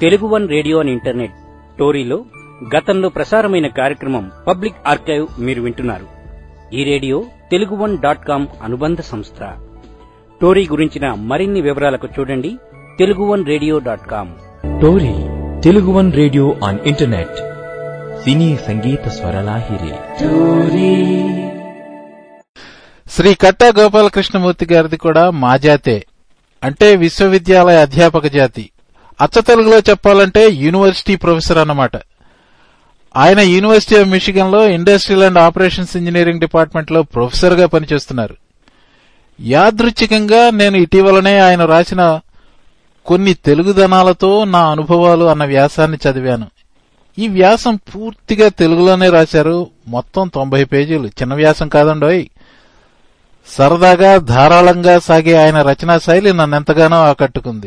Telugu one radio and internet టోరీలో గతంలో ప్రసారమైన కార్యక్రమం పబ్లిక్ ఆర్కైవ్ మీరు వింటున్నారు ఈ radio Telugu one dot com అనుబంధ సంస్థ టోరీ గురించిన మరిన్ని వివరాలకు చూడండి Telugu one radio dot com TORi Telugu one radio on internet సినీ సంగీత స్వరలాహిరి శ్రీ కట్టా గోపాలకృష్ణమూర్తి గారిది కూడా మా జాతే అంటే విశ్వవిద్యాలయ అధ్యాపక జాతి అచ్చ తెలుగులో చెప్పాలంటే యూనివర్సిటీ ప్రొఫెసర్ అన్నమాట ఆయన యూనివర్సిటీ ఆఫ్ మిషిగన్ లో industrial and operations engineering department లో ప్రొఫెసర్ గా పనిచేస్తున్నారు యాదృచ్ఛికంగా నేను ఇటీవలనే ఆయన రాసిన కొన్ని తెలుగుదనాలతో నా అనుభవాలు అన్న వ్యాసాన్ని చదివాను ఈ వ్యాసం పూర్తిగా తెలుగులోనే రాశారు మొత్తం తొంభై పేజీలు చిన్న వ్యాసం కాదండోయ్ సరదాగా ధారాళంగా సాగే ఆయన రచనా శైలి నన్నెంతగానో ఆకట్టుకుంది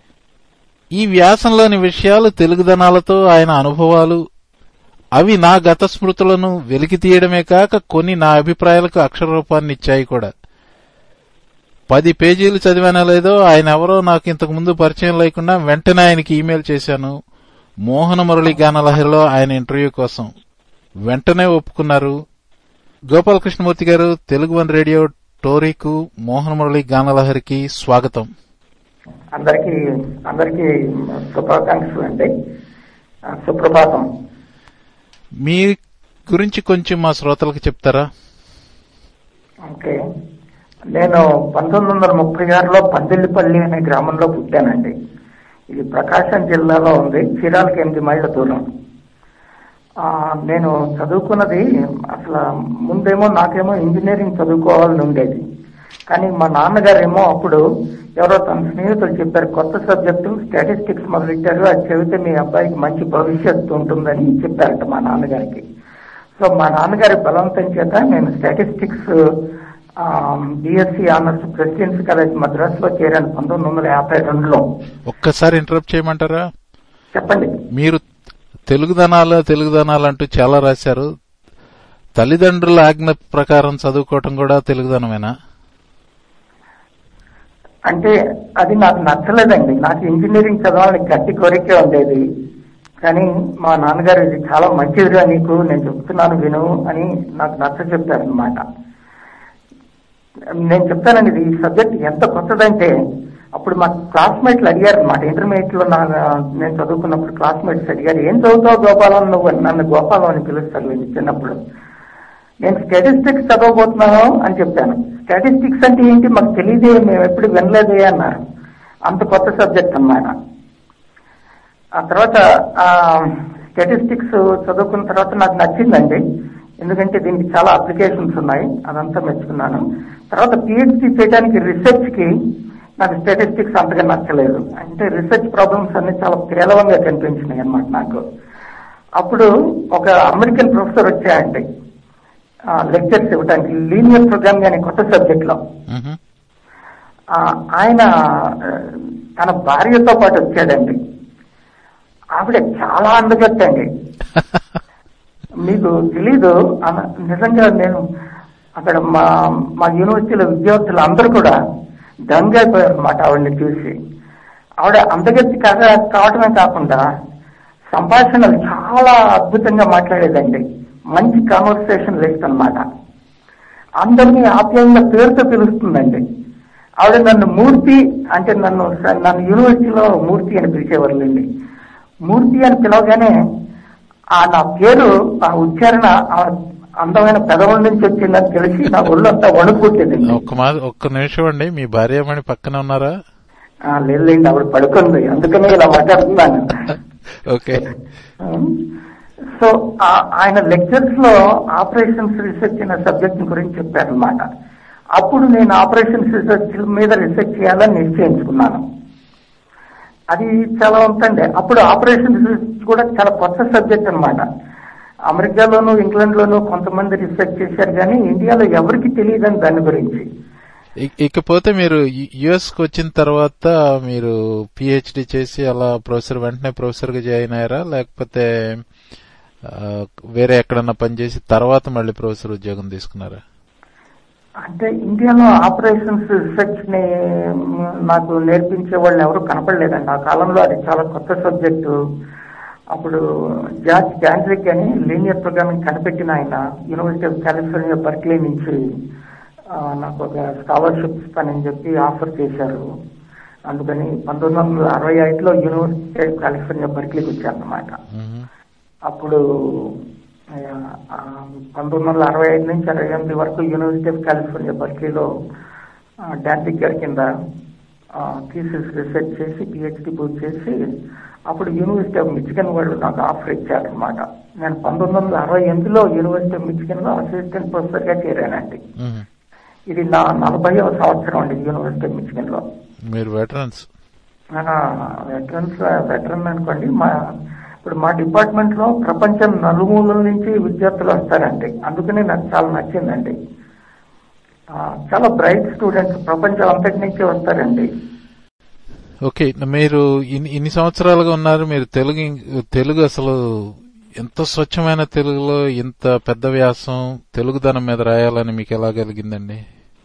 ఈ వ్యాసంలోని విషయాలు తెలుగుదనాలతో ఆయన అనుభవాలు అవి నా గత స్మృతులను వెలికి తీయడమే కాక కొన్ని నా అభిప్రాయాలకు అక్షర రూపాన్ని ఇచ్చాయి కూడా పది పేజీలు చదివానో లేదో ఆయన ఎవరో నాకు ఇంతకు ముందు పరిచయం లేకుండా వెంటనే ఆయనకి ఈమెయిల్ చేశాను మోహన మురళి గానలహరిలో ఆయన ఇంటర్వ్యూ కోసం వెంటనే ఒప్పుకున్నారు గోపాలకృష్ణమూర్తి గారు తెలుగు వన్ రేడియో టోరీకు మోహన మురళి గానలహరికి స్వాగతం అందరికీ అందరికీ శుభాకాంక్షలు అండి ఆ, సుప్రభాతం మీ గురించి కొంచెం మా శ్రోతలకు చెప్తారా ఓకే నేను పంతొమ్మిది వందల ముప్పై ఆరులో పందిళ్ళపల్లి అనే గ్రామంలో పుట్టానండి ఇది ప్రకాశం జిల్లాలో ఉంది చీరాలకి ఎనిమిది మైళ్ళ దూరం ఆ, నేను చదువుకున్నది అసలు ముందేమో నాకేమో ఇంజనీరింగ్ చదువుకోవాలని ఉండేది కానీ మా నాన్నగారేమో అప్పుడు ఎవరో తన స్నేహితులు చెప్పారు కొత్త సబ్జెక్టు స్టాటిస్టిక్స్ మొదలెట్టారు అది చదివితే మీ అబ్బాయికి మంచి భవిష్యత్తు ఉంటుందని చెప్పారట మా నాన్నగారికి సో మా నాన్నగారి బలవంతం చేత నేను statistics BSc honours Presidency college మద్రాసులో చేరాను పంతొమ్మిది వందల యాభై రెండులో ఒక్కసారి ఇంటరప్ట్ చేయమంటారా చెప్పండి మీరు తెలుగుదనాలు తెలుగుదనాలు అంటూ చాలా రాశారు తల్లిదండ్రుల ఆజ్ఞ ప్రకారం చదువుకోవటం కూడా తెలుగుదనమేనా అంటే అది నాకు నచ్చలేదండి నాకు ఇంజనీరింగ్ చదవాలని గట్టి కోరికే ఉండేది కానీ మా నాన్నగారు ఇది చాలా మంచిదిరా నీకు నేను చెప్తున్నాను విను అని నాకు నచ్చ చెప్పారనమాట నేను చెప్తానండి ఇది ఈ సబ్జెక్ట్ ఎంత కొత్తదంటే అప్పుడు మా క్లాస్మేట్లు అడిగారు అనమాట ఇంటర్మీడియట్ లో నా నేను చదువుకున్నప్పుడు క్లాస్మేట్స్ అడిగారు ఏం చదువుతావు గోపాలం నువ్వు అని నన్ను గోపాలం అని పిలుస్తారు వీళ్ళు చిన్నప్పుడు నేను స్టాటిస్టిక్స్ చదవబోతున్నాను అని చెప్పాను స్టాటిస్టిక్స్ అంటే ఏంటి మాకు తెలియదే మేము ఎప్పుడు వినలేదే అన్నారు అంత కొత్త సబ్జెక్ట్ అన్నమాట ఆ తర్వాత స్టాటిస్టిక్స్ చదువుకున్న తర్వాత నాకు నచ్చిందండి ఎందుకంటే దీనికి చాలా అప్లికేషన్స్ ఉన్నాయి అదంతా మెచ్చుకున్నాను తర్వాత పిహెచ్డి చేయడానికి రీసెర్చ్ కి నాకు స్టాటిస్టిక్స్ అంతగా నచ్చలేదు అంటే రీసెర్చ్ ప్రాబ్లమ్స్ అన్ని చాలా పేలవంగా కనిపించినాయి అన్నమాట నాకు అప్పుడు ఒక అమెరికన్ ప్రొఫెసర్ వచ్చాయండి లెక్చర్స్ ఇవ్వడానికి లీనియర్ ప్రోగ్రామింగ్ అనే కొత్త సబ్జెక్ట్ లో మ్హూ. ఆ, ఆయన ఆ, తన భార్యతో పాటు వచ్చాడండి ఆవిడ చాలా అందగట్టండి మీకు తెలీదు ఆమె- నిజంగా నేను అక్కడ మా మా యూనివర్సిటీలో విద్యార్థులు అందరూ కూడా దంగైపోయారు అనమాట ఆవిడని చూసి ఆవిడ అందగత్తి కాగా కావటమే కాకుండా సంభాషణలు చాలా అద్భుతంగా మాట్లాడేదండి మంచి కాన్వర్సేషన్ లిస్ట్ అన్నమాట అందరినీ ఆప్యాయంగా పేరుతో పిలుస్తుందండి ఆవిడ నన్ను మూర్తి అంటే నన్ను నన్ను యూనివర్సిటీలో మూర్తి అని పిలిచేవాళ్ళండి మూర్తి అని పిలవగానే ఆ నా పేరు ఆ ఉచ్చారణ ఆ అందమైన పెదవుల నుంచి వచ్చిందని తెలిసి నా ఒళ్ళంతా వణుకుట్టేదండి ఒక్క మా ఒక్క నిమిషం అండి మీ భార్యమణి పక్కన ఉన్నారా ఆ, లేదులేండి ఆవిడ పడుకుంది అందుకనే ఇలా మాట్లాడుతున్నాను ఓకే సో ఆ- ఆయన లెక్చర్స్ లో ఆపరేషన్స్ రీసెర్చ్ అనే సబ్జెక్ట్ గురించి చెప్పారనమాట అప్పుడు నేను ఆపరేషన్స్ రీసెర్చ్ మీద రీసెర్చ్ చేయాలని నిశ్చయించుకున్నాను అది చాలా ఉందండి అప్పుడు ఆపరేషన్ రీసెర్చ్ కూడా చాలా కొత్త సబ్జెక్ట్ అన్నమాట అమెరికాలోను ఇంగ్లాండ్ లోను కొంతమంది రీసెర్చ్ చేశారు కానీ ఇండియాలో ఎవరికి తెలియదని దాని గురించి ఇ- ఇకపోతే మీరు యుఎస్ కి వచ్చిన తర్వాత మీరు పిహెచ్డి చేసి అలా ప్రొఫెసర్ వెంటనే ప్రొఫెసర్ గా జాయిన్ అయ్యారా లేకపోతే ఆ, వేరే ఎక్కడన్నా పనిచేసి తర్వాత మళ్ళీ ప్రొఫెసర్ ఉద్యోగం తీసుకున్నారా అంటే ఇండియాలో ఆపరేషన్స్ రీసెర్చ్ ని మ్, నాకు నేర్పించే వాళ్ళు ఎవరు కనపడలేదండి ఆ కాలంలో అది చాలా కొత్త సబ్జెక్టు అప్పుడు జార్జ్ గ్యాండ్రిక్ అని లీనియర్ ప్రోగ్రామింగ్ కనిపెట్టిన ఆయన యూనివర్సిటీ ఆఫ్ కాలిఫోర్నియా బర్క్లీ నుంచి ఆ, నాకు ఒక స్కాలర్షిప్ ఇస్తానని చెప్పి ఆఫర్ చేశారు అందుకని పంతొమ్మిది వందల అరవై ఐదులో యూనివర్సిటీ ఆఫ్ కాలిఫోర్నియా బర్క్లీకి వచ్చారన్నమాట మ్మ్. అప్పుడు ఆ, ఆ, పంతొమ్మిది వందల అరవై ఐదు నుంచి అరవై ఎనిమిది వరకు యూనివర్సిటీ ఆఫ్ కాలిఫోర్నియా బర్క్లీలో డాన్సిక్ గారి కింద థీసిస్ రీసెర్చ్ చేసి పిహెచ్డి పూర్తి చేసి అప్పుడు యూనివర్సిటీ ఆఫ్ మిచిగన్ వాళ్ళు నాకు ఆఫర్ ఇచ్చారనమాట నేను పంతొమ్మిది వందల అరవై ఎనిమిదిలో యూనివర్సిటీ ఆఫ్ మిచిగన్ లో అసిస్టెంట్ ప్రొఫెసర్ గా చేరానండి మ్మ్. ఇది నా నలభైవ సంవత్సరం అండి యూనివర్సిటీ ఆఫ్ మిచిగన్ లో మీరు వెటరన్స్ వెటరన్స్ వెటరన్ అనుకోండి మా ఇప్పుడు మా డిపార్ట్మెంట్ లో ప్రపంచం నలుమూలల నుంచి విద్యార్థులు వస్తారండి అందుకని నాకు చాలా నచ్చిందండి ఆ, చాలా బ్రైట్ స్టూడెంట్స్ ప్రపంచం అంతటి నుంచి వస్తారండి ఓకే మీరు ఇన్ని ఇన్ని సంవత్సరాలుగా ఉన్నారు మీరు తెలుగు ఇం- తెలుగు అసలు ఎంత స్వచ్ఛమైన తెలుగులో ఇంత పెద్ద వ్యాసం తెలుగుదనం మీద రాయాలని మీకు ఎలా కలిగిందండి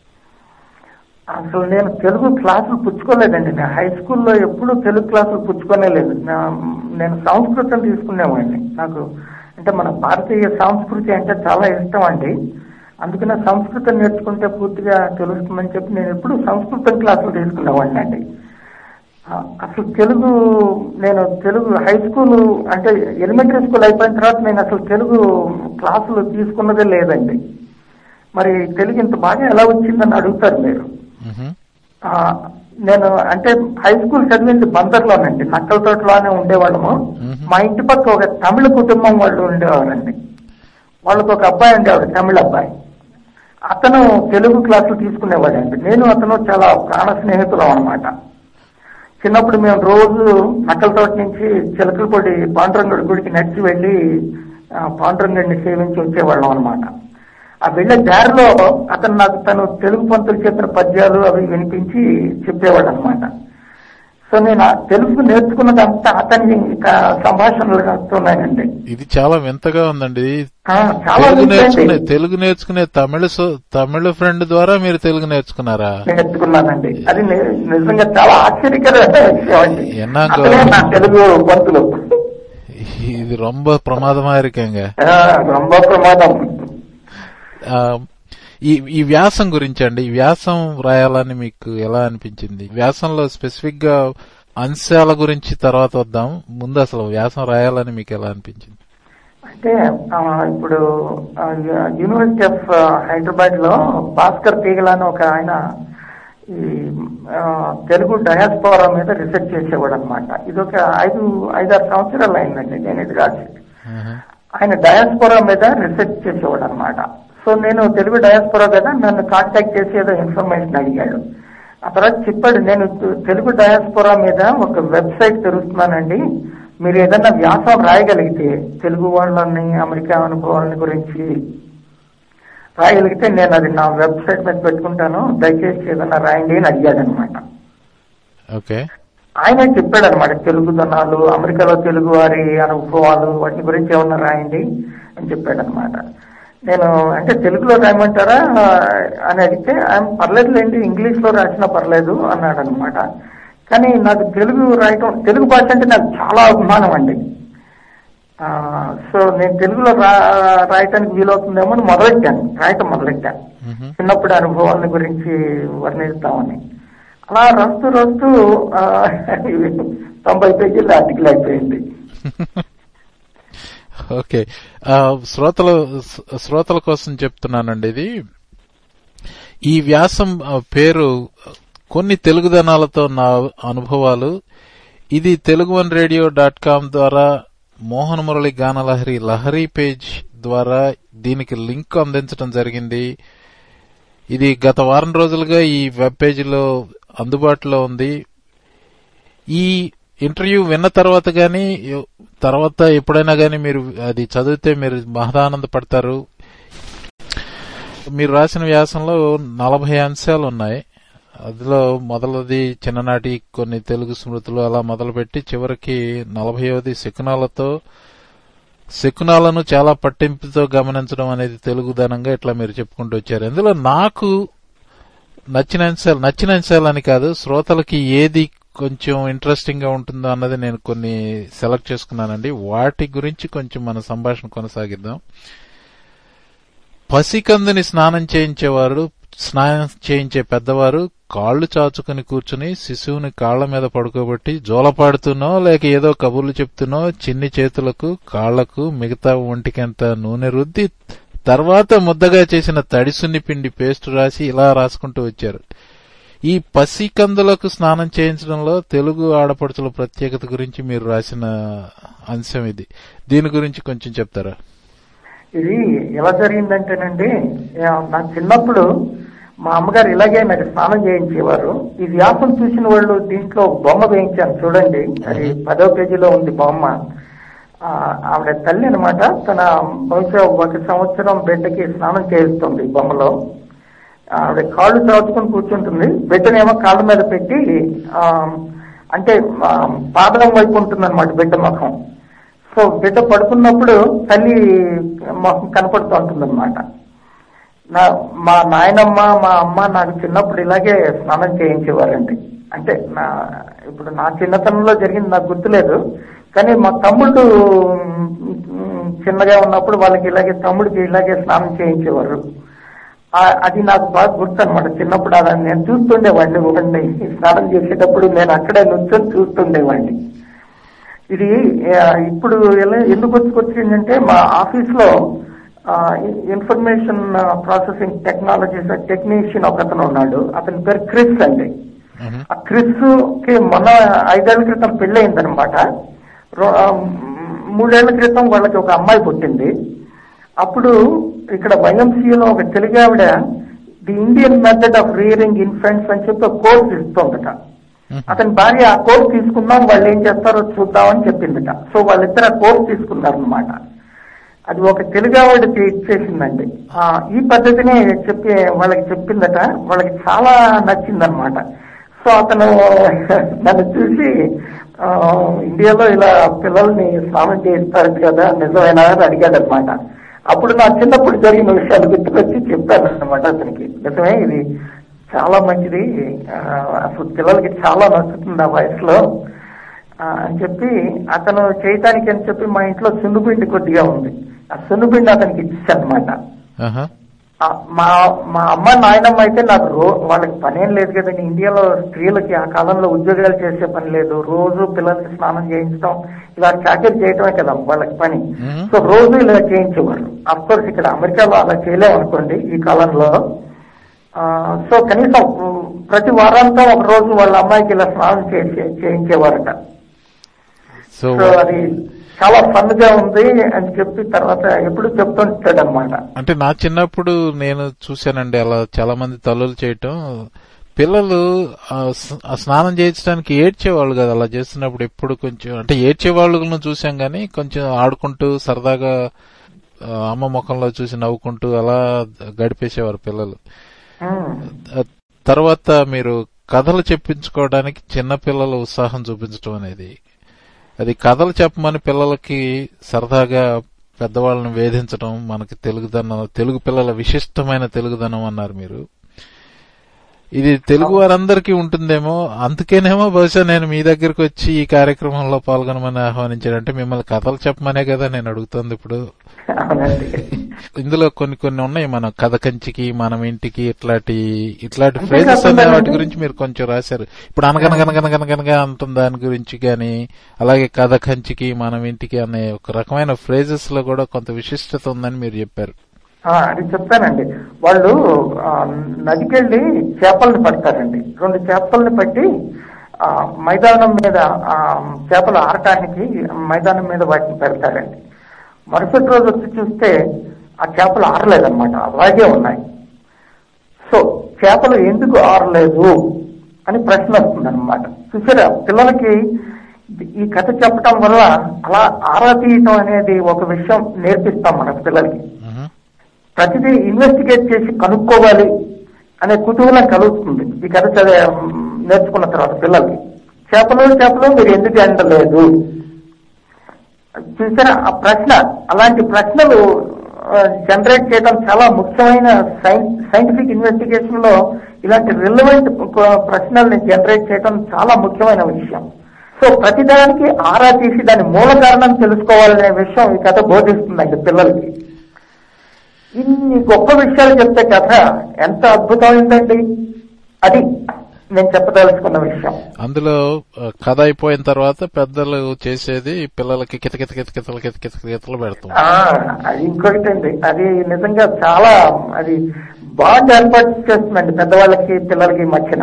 అసలు నేను తెలుగు క్లాసులు పుచ్చుకోలేదండి నేను హై స్కూల్లో ఎప్పుడూ తెలుగు క్లాసులు పుచ్చుకోనే లేదు నా- నేను సంస్కృతం తీసుకునేవాడిని నాకు అంటే మన భారతీయ సంస్కృతి అంటే చాలా ఇష్టం అండి అందుకనే సంస్కృతం నేర్చుకుంటే పూర్తిగా తెలుస్తుందని చెప్పి నేను ఎప్పుడు సంస్కృతం క్లాసులు తీసుకునేవాడిని అండి ఆ, అసలు తెలుగు నేను తెలుగు హై స్కూల్ అంటే ఎలిమెంటరీ స్కూల్ అయిపోయిన తర్వాత నేను అసలు తెలుగు క్లాసులు తీసుకున్నదే లేదండి మరి తెలుగు ఇంత బాగా ఎలా వచ్చిందని అడుగుతారు మీరు మ్మ్. ఆ, నేను అంటే హై స్కూల్ చదివింది బందర్లోనండి నక్కల తోటలోనే ఉండేవాళ్ళము మ్మ్. మా ఇంటి పక్క ఒక తమిళ కుటుంబం వాళ్ళు ఉండేవారండి వాళ్ళకి ఒక అబ్బాయి ఉండేవాడు తమిళ అబ్బాయి అతను తెలుగు క్లాసులు తీసుకునేవాడండి నేను అతను చాలా ప్రాణ స్నేహితులం అనమాట చిన్నప్పుడు మేము రోజు నక్కల తోట నుంచి చిలకలపొడి పాండురంగడి గుడికి నడిచి వెళ్ళి ఆ, పాండురంగడిని సేవించి వచ్చేవాళ్ళం అనమాట ఆ వెళ్ళే దారిలో అతను నాకు తను తెలుగు పంతులు చెప్పిన పద్యాలు అవి వినిపించి చెప్పేవాడు అనమాట సో నేను ఆ తెలుగు నేర్చుకున్నదంతా అతని ఇంకా సంభాషణలు రాస్తున్నానండి ఇది చాలా వింతగా ఉందండి ఆ, చాలా తెలుగు వింతేండి. నేర్చుకునే తెలుగు నేర్చుకునే తమిళ సో- తమిళ ఫ్రెండ్ ద్వారా మీరు తెలుగు నేర్చుకున్నారా నేర్చుకున్నానండి అది ని- నిజంగా చాలా ఆశ్చర్యకరమైన విషయం అండి ఎన్నాకో. అతనే నా తెలుగు పంతులు ఇది రొంబ ప్రమాదమా ఇరుకంగా ఆ, రొంబ ప్రమాదం ఆ, ఈ ఈ వ్యాసం గురించి అండి ఈ వ్యాసం రాయాలని మీకు ఎలా అనిపించింది వ్యాసంలో స్పెసిఫిక్ గా అంశాల గురించి తర్వాత వద్దాం ముందు అసలు వ్యాసం రాయాలని మీకు ఎలా అనిపించింది అంటే ఆ, ఇప్పుడు ఆ, యు- యూనివర్సిటీ ఆఫ్ హైదరాబాద్ లో భాస్కర్ తీగల అని ఒక ఆయన ఈ ఆ, తెలుగు డయాస్పోరా మీద రీసెర్చ్ చేసేవాడు అనమాట ఇది ఒక ఐదు ఐదారు సంవత్సరాలు అయిందండి నేను ఇది రాసి ఆహా. ఆయన డయాస్పోరా మీద రీసెర్చ్ చేసేవాడు అనమాట సో నేను తెలుగు డయాస్పోరా కదా నన్ను కాంటాక్ట్ చేసి ఏదో ఇన్ఫర్మేషన్ అడిగాడు ఆ తర్వాత చెప్పాడు నేను తె- తెలుగు డయాస్పోరా మీద ఒక వెబ్సైట్ తెరుస్తున్నానండి మీరు ఏదైనా వ్యాసం రాయగలిగితే తెలుగు వాళ్ళని అమెరికా అనుభవాలని గురించి రాయగలిగితే నేను అది నా వెబ్సైట్ మీద పెట్టుకుంటాను దయచేసి ఏదైనా రాయండి అని అడిగాడు అనమాట ఓకే ఆయన చెప్పాడు అనమాట తెలుగు దనాలు అమెరికాలో తెలుగు వారి అనుభవాలు వాటి గురించి ఏమన్నా రాయండి అని చెప్పాడు అనమాట నేను అంటే తెలుగులో రాయమంటారా అని అడిగితే ఆయన పర్లేదులేండి ఇంగ్లీష్ లో రాసినా పర్లేదు అన్నాడు అనమాట కానీ నాకు తెలుగు రాయటం తెలుగు భాష అంటే నాకు చాలా అభిమానం అండి ఆ, సో నేను తెలుగులో రా రాయటానికి వీలవుతుందేమో అని మొదలెట్టాను రాయటం మొదలెట్టాను మ్హూ. చిన్నప్పుడు అనుభవాల గురించి వర్ణిస్తామని అలా రాస్తూ రాస్తూ ఆ, ఇవి తొంభై పేజీల ఆర్టికల్ అయిపోయింది ఓకే ఆ, శ్రోతల శ్రోతల కోసం చెప్తున్నానండి ఇది ఈ వ్యాసం ఆ, పేరు కొన్ని తెలుగుదనాలతో నా అనుభవాలు ఇది Telugu one radio dot com ద్వారా మోహన్ మురళి గానలహరి లహరి పేజ్ ద్వారా దీనికి లింక్ అందించడం జరిగింది ఇది గత వారం రోజులుగా ఈ వెబ్ పేజీలో అందుబాటులో ఉంది ఈ ఇంటర్వ్యూ విన్న తర్వాత గాని తర్వాత ఎప్పుడైనా గాని మీరు అది చదివితే మీరు మహదానంద పడతారు మీరు రాసిన వ్యాసంలో నలభై అంశాలు ఉన్నాయి అందులో మొదలది చిన్ననాటి కొన్ని తెలుగు స్మృతులు అలా మొదలుపెట్టి చివరికి నలభైవది శకునాలతో శకునాలను చాలా పట్టింపుతో గమనించడం అనేది తెలుగుదనంగా ఇట్లా మీరు చెప్పుకుంటూ వచ్చారు ఇందులో నాకు నచ్చిన అంశాలు నచ్చిన అంశాలు అని కాదు శ్రోతలకి ఏది కొంచెం ఇంట్రెస్టింగ్ గా ఉంటుందో అన్నది నేను కొన్ని సెలెక్ట్ చేసుకున్నానండి వాటి గురించి కొంచెం మన సంభాషణ కొనసాగిద్దాం పసికందుని స్నానం చేయించేవారు స్నానం చేయించే పెద్దవారు కాళ్లు చాచుకుని కూర్చుని శిశువుని కాళ్ల మీద పడుకోబెట్టి జోలపాడుతున్నో లేక ఏదో కబుర్లు చెప్తున్నో చిన్ని చేతులకు కాళ్లకు మిగతా ఒంటికంత నూనె రుద్ది తర్వాత ముద్దగా చేసిన తడిసున్ని పిండి పేస్ట్ రాసి ఇలా రాసుకుంటూ వచ్చారు ఈ పసికందులకు స్నానం చేయించడంలో తెలుగు ఆడపడుచుల ప్రత్యేకత గురించి మీరు రాసిన అంశం ఇది దీని గురించి కొంచెం చెప్తారా ఇది ఎలా జరిగిందంటేనండి ఆ, నా చిన్నప్పుడు మా అమ్మగారు ఇలాగే నాకు స్నానం చేయించేవారు ఈ వ్యాసం చూసిన వాళ్ళు దీంట్లో బొమ్మ వేయించాను చూడండి అది పదో పేజీలో ఉంది బొమ్మ ఆ, ఆవిడ తల్లి అనమాట తన బహుశా ఒక సంవత్సరం బిడ్డకి స్నానం చేయిస్తుంది ఈ బొమ్మలో ఆవిడ కాళ్ళు చాచుకొని కూర్చుంటుంది బిడ్డనేమో కాళ్ళ మీద పెట్టి ఆ, అంటే ఆ, పాదం వైపు ఉంటుంది అనమాట బిడ్డ ముఖం సో బిడ్డ పడుకున్నప్పుడు తల్లి మొహం కనపడుతూ ఉంటుంది అనమాట నా మా నాయనమ్మ మా అమ్మ నాకు చిన్నప్పుడు ఇలాగే స్నానం చేయించేవారండి అంటే నా ఇప్పుడు నా చిన్నతనంలో జరిగింది నాకు గుర్తులేదు కానీ మా తమ్ముళ్ళు మ్, చిన్నగా ఉన్నప్పుడు వాళ్ళకి ఇలాగే తమ్ముడికి ఇలాగే స్నానం చేయించేవారు ఆ- అది నాకు బాగా గుర్తు అనమాట చిన్నప్పుడు అలా నేను చూస్తుండేవాడిని ఒకడిని స్నానం చేసేటప్పుడు నేను అక్కడే నుంచొని చూస్తుండేవాడిని ఇది ఆ, ఇప్పుడు ఎలా- ఎందుకు వచ్చుకొచ్చిందంటే మా ఆఫీస్ లో ఇన్ఫర్మేషన్ ప్రాసెసింగ్ టెక్నాలజీస్ టెక్నీషియన్ ఒక అతను ఉన్నాడు అతని పేరు క్రిస్ అండి మ్మ్. ఆ క్రిస్ కి మొన్న ఐదేళ్ల క్రితం పెళ్ళయిందనమాట రో- ఆ, మూడేళ్ల క్రితం వాళ్ళకి ఒక అమ్మాయి పుట్టింది అప్పుడు ఇక్కడ వైఎంసీలో ఒక తెలుగు ఆవిడ the Indian method of rearing infants అని చెప్పి ఒక కోర్స్ ఇస్తుందట మ్మ్. అతని భార్య ఆ కోర్స్ తీసుకుందాం వాళ్ళు ఏం చేస్తారో చూద్దామని చెప్పిందట సో వాళ్ళిద్దరు ఆ కోర్స్ తీసుకున్నారనమాట అది ఒక తెలుగు ఆవిడ ఇచ్చేసిందండి ఆ, ఈ పద్ధతిని చెప్పి వాళ్ళకి చెప్పిందట వాళ్ళకి చాలా నచ్చిందనమాట సో అతను నన్ను చూసి ఆ, ఇండియాలో ఇలా పిల్లల్ని స్నానం చేయిస్తారు కదా నిజమేనా అని అడిగాడనమాట అప్పుడు నా చిన్నప్పుడు జరిగిన విషయాలు గుర్తుకొచ్చి చెప్పాను అనమాట అతనికి నిజమే ఇది చాలా మంచిది ఆ, అసలు పిల్లలకి చాలా నచ్చుతుంది ఆ వయసులో ఆ, అని చెప్పి అతను చేయటానికి అని చెప్పి మా ఇంట్లో సున్నుపిండి కొద్దిగా ఉంది ఆ సున్నుపిండి అతనికి ఇచ్చాను అనమాట ఆహా. మా మా అమ్మ నాయనమ్మ అయితే నాకు రో వాళ్ళకి పనేం లేదు కదండి ఇండియాలో స్త్రీలకి ఆ కాలంలో ఉద్యోగాలు చేసే పని లేదు రోజు పిల్లలకి స్నానం చేయించడం ఇలా చాకరీ చేయటమే కదా వాళ్ళకి పని మ్మ్. సో రోజు ఇలా చేయించేవారు అఫ్ కోర్స్ ఇక్కడ అమెరికాలో అలా చేయలేము అనుకోండి ఈ కాలంలో ఆ, సో కనీసం ఉమ్, ప్రతి వారాంతం ఒక రోజు వాళ్ళ అమ్మాయికి ఇలా స్నానం చేసి చేయించేవారట సో సో అది చాలా ఫన్ గా ఉంది అని చెప్పి తర్వాత ఎప్పుడు చెప్తుంటాడు అనమాట అంటే నా చిన్నప్పుడు నేను చూశానండి అలా చాలా మంది తల్లులు చేయటం పిల్లలు ఆ స- ఆ స్నానం చేయించడానికి ఏడ్చేవాళ్ళు కదా అలా చేస్తున్నప్పుడు ఎప్పుడు కొంచెం అంటే ఏడ్చే వాళ్ళను చూసాం గానీ కొంచెం ఆడుకుంటూ సరదాగా ఆ, అమ్మ ముఖంలో చూసి నవ్వుకుంటూ అలా గడిపేసేవారు పిల్లలు ఆ తర్వాత మీరు కథలు చెప్పించుకోవడానికి చిన్న పిల్లల ఉత్సాహం చూపించడం అనేది అది కథలు చెప్పమని పిల్లలకి సరదాగా పెద్దవాళ్ళని వేధించడం మనకి తెలుగుదనం తెలుగు పిల్లల విశిష్టమైన తెలుగుదనం అన్నారు మీరు ఇది తెలుగు వారందరికీ ఉంటుందేమో అందుకేనేమో బహుశా నేను మీ దగ్గరికి వచ్చి ఈ కార్యక్రమంలో పాల్గొనమని ఆహ్వానించానంటే మిమ్మల్ని కథలు చెప్పమనే కదా నేను అడుగుతుంది ఇప్పుడు అవునండి ఇందులో కొన్ని కొన్ని ఉన్నాయి మనం కథ కంచికి మనం ఇంటికి ఇట్లాంటి ఇట్లాంటి అంతే ఫ్రేజెస్ అనే కాకుండా వాటి అండి- గురించి మీరు కొంచెం రాశారు ఇప్పుడు అనగనగనగనగనగనగా అంటుంది దాని గురించి గాని అలాగే కథ కంచికి మనం ఇంటికి అనే ఒక రకమైన ఫ్రేజెస్ లో కూడా కొంత విశిష్టత ఉందని మీరు చెప్పారు ఆ, అది చెప్తానండి వాళ్ళు ఆ, నదికెళ్ళి చేపల్ని పడతారండి రెండు చేపల్ని పట్టి ఆ, మైదానం మీద ఆ, చేపలు ఆరటానికి మైదానం మీద వాటిని పెడతారండి మరుసటి రోజు వచ్చి చూస్తే ఆ చేపలు ఆరలేదన్నమాట అలాగే ఉన్నాయి సో చేపలు ఎందుకు ఆరలేదు అని ప్రశ్న వస్తుందన్నమాట చూసారా పిల్లలకి ఈ కథ చెప్పటం వల్ల అలా ఆరా తీయటం అనేది ఒక విషయం నేర్పిస్తాం మన పిల్లలకి మ్మ్. ప్రతిదీ ఇన్వెస్టిగేట్ చేసి కనుక్కోవాలి అనే కుతూహలం కలుగుతుంది ఈ కథ చదివే నేర్చుకున్న తర్వాత పిల్లలకి చేపలు చేపలు మీరు ఎందుకు ఎండలేదు చూసారా ఆ ప్రశ్న అలాంటి ప్రశ్నలు జనరేట్ చేయడం చాలా ముఖ్యమైన సైంటిఫిక్ ఇన్వెస్టిగేషన్ లో ఇలాంటి రిలవెంట్ ప్రశ్నల్ని జనరేట్ చేయడం చాలా ముఖ్యమైన విషయం సో ప్రతిదానికి ఆరా తీసి దాని మూల కారణం తెలుసుకోవాలనే విషయం ఈ కథ బోధిస్తుందండి పిల్లలకి ఇన్ని గొప్ప విషయాలు చెప్తే కథ ఎంత అద్భుతమైందండి అది నేను చెప్పదలుచుకున్న విషయం అందులో ఆ, కథ అయిపోయిన తర్వాత పెద్దలు చేసేది పిల్లలకి కిత కిత కిత కితలు కిత కిత కితలు పెడతాం ఆ, అది ఇంకొకటి అండి అది నిజంగా చాలా అది బాగా ఏర్పాటు చేస్తుందండి పెద్దవాళ్ళకి పిల్లలకి మధ్యన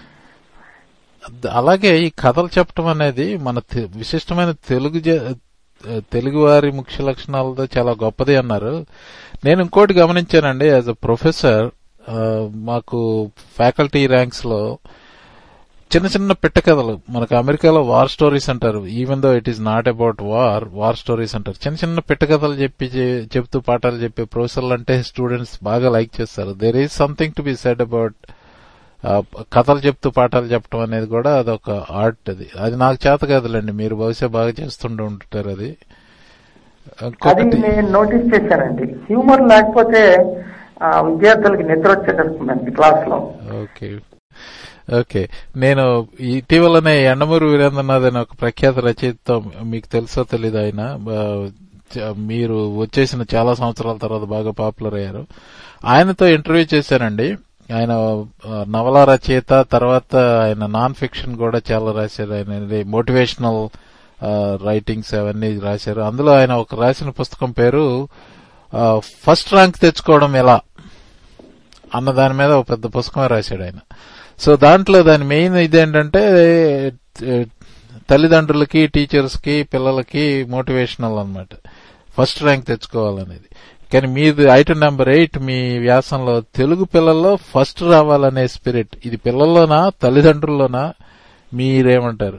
అలాగే ఈ కథలు చెప్పడం అనేది మన తె- విశిష్టమైన తెలుగు జ- తెలుగు వారి ముఖ్య లక్షణాలతో చాలా గొప్పది అన్నారు నేను ఇంకోటి గమనించానండి యాజ్ అ ప్రొఫెసర్ మాకు ఫ్యాకల్టీ ర్యాంక్స్ లో చిన్న చిన్న పిట్ట కథలు మనకు అమెరికాలో వార్ స్టోరీస్ అంటారు even though it is not about war war stories అంటారు చిన్న చిన్న పిట్ట కథలు చెప్పి చే- చెప్తూ పాఠాలు చెప్పే ప్రొఫెసర్లు అంటే స్టూడెంట్స్ బాగా లైక్ చేస్తారు there is something to be said about ఆ, కథలు చెప్తూ పాఠాలు చెప్పడం అనేది కూడా అదొక ఆర్ట్ అది అది నాకు చేత కాదులేండి మీరు బహుశా బాగా చేస్తుంటూ ఉంటారు అది అది ఇంకొకటి నేను నోటీస్ చేశానండి హ్యూమర్ లేకపోతే ఆ, విద్యార్థులకి నిద్ర వచ్చేటస్తుందండి క్లాస్ లో ఓకే ఓకే నేను ఇటీవలనే ఎండమూరు వీరేంద్రనాథ్ అనే ఒక ప్రఖ్యాత రచయిత మీకు తెలుసో తెలీదు ఆయన ఆ, చ- మీరు వచ్చేసిన చాలా సంవత్సరాల తర్వాత బాగా పాపులర్ అయ్యారు ఆయనతో ఇంటర్వ్యూ చేశానండి ఆయన ఆ, నవల రచయిత తర్వాత ఆయన నాన్ ఫిక్షన్ కూడా చాలా రాశారు ఆయన మోటివేషనల్ రైటింగ్స్ అవన్నీ రాశారు అందులో ఆయన ఒక రాసిన పుస్తకం పేరు ఫస్ట్ ర్యాంక్ తెచ్చుకోవడం ఎలా అన్న దాని మీద ఒక పెద్ద పుస్తకం రాశాడు ఆయన సో దాంట్లో దాని మెయిన్ ఇదేంటంటే ఏ, తల్లిదండ్రులకి టీచర్స్ కి పిల్లలకి మోటివేషనల్ అన్నమాట ఫస్ట్ ర్యాంక్ తెచ్చుకోవాలనేది కానీ మీది ఐటమ్ నెంబర్ ఎయిట్ మీ వ్యాసంలో తెలుగు పిల్లల్లో ఫస్ట్ రావాలనే స్పిరిట్ ఇది పిల్లల్లోనా తల్లిదండ్రుల్లోనా మీరేమంటారు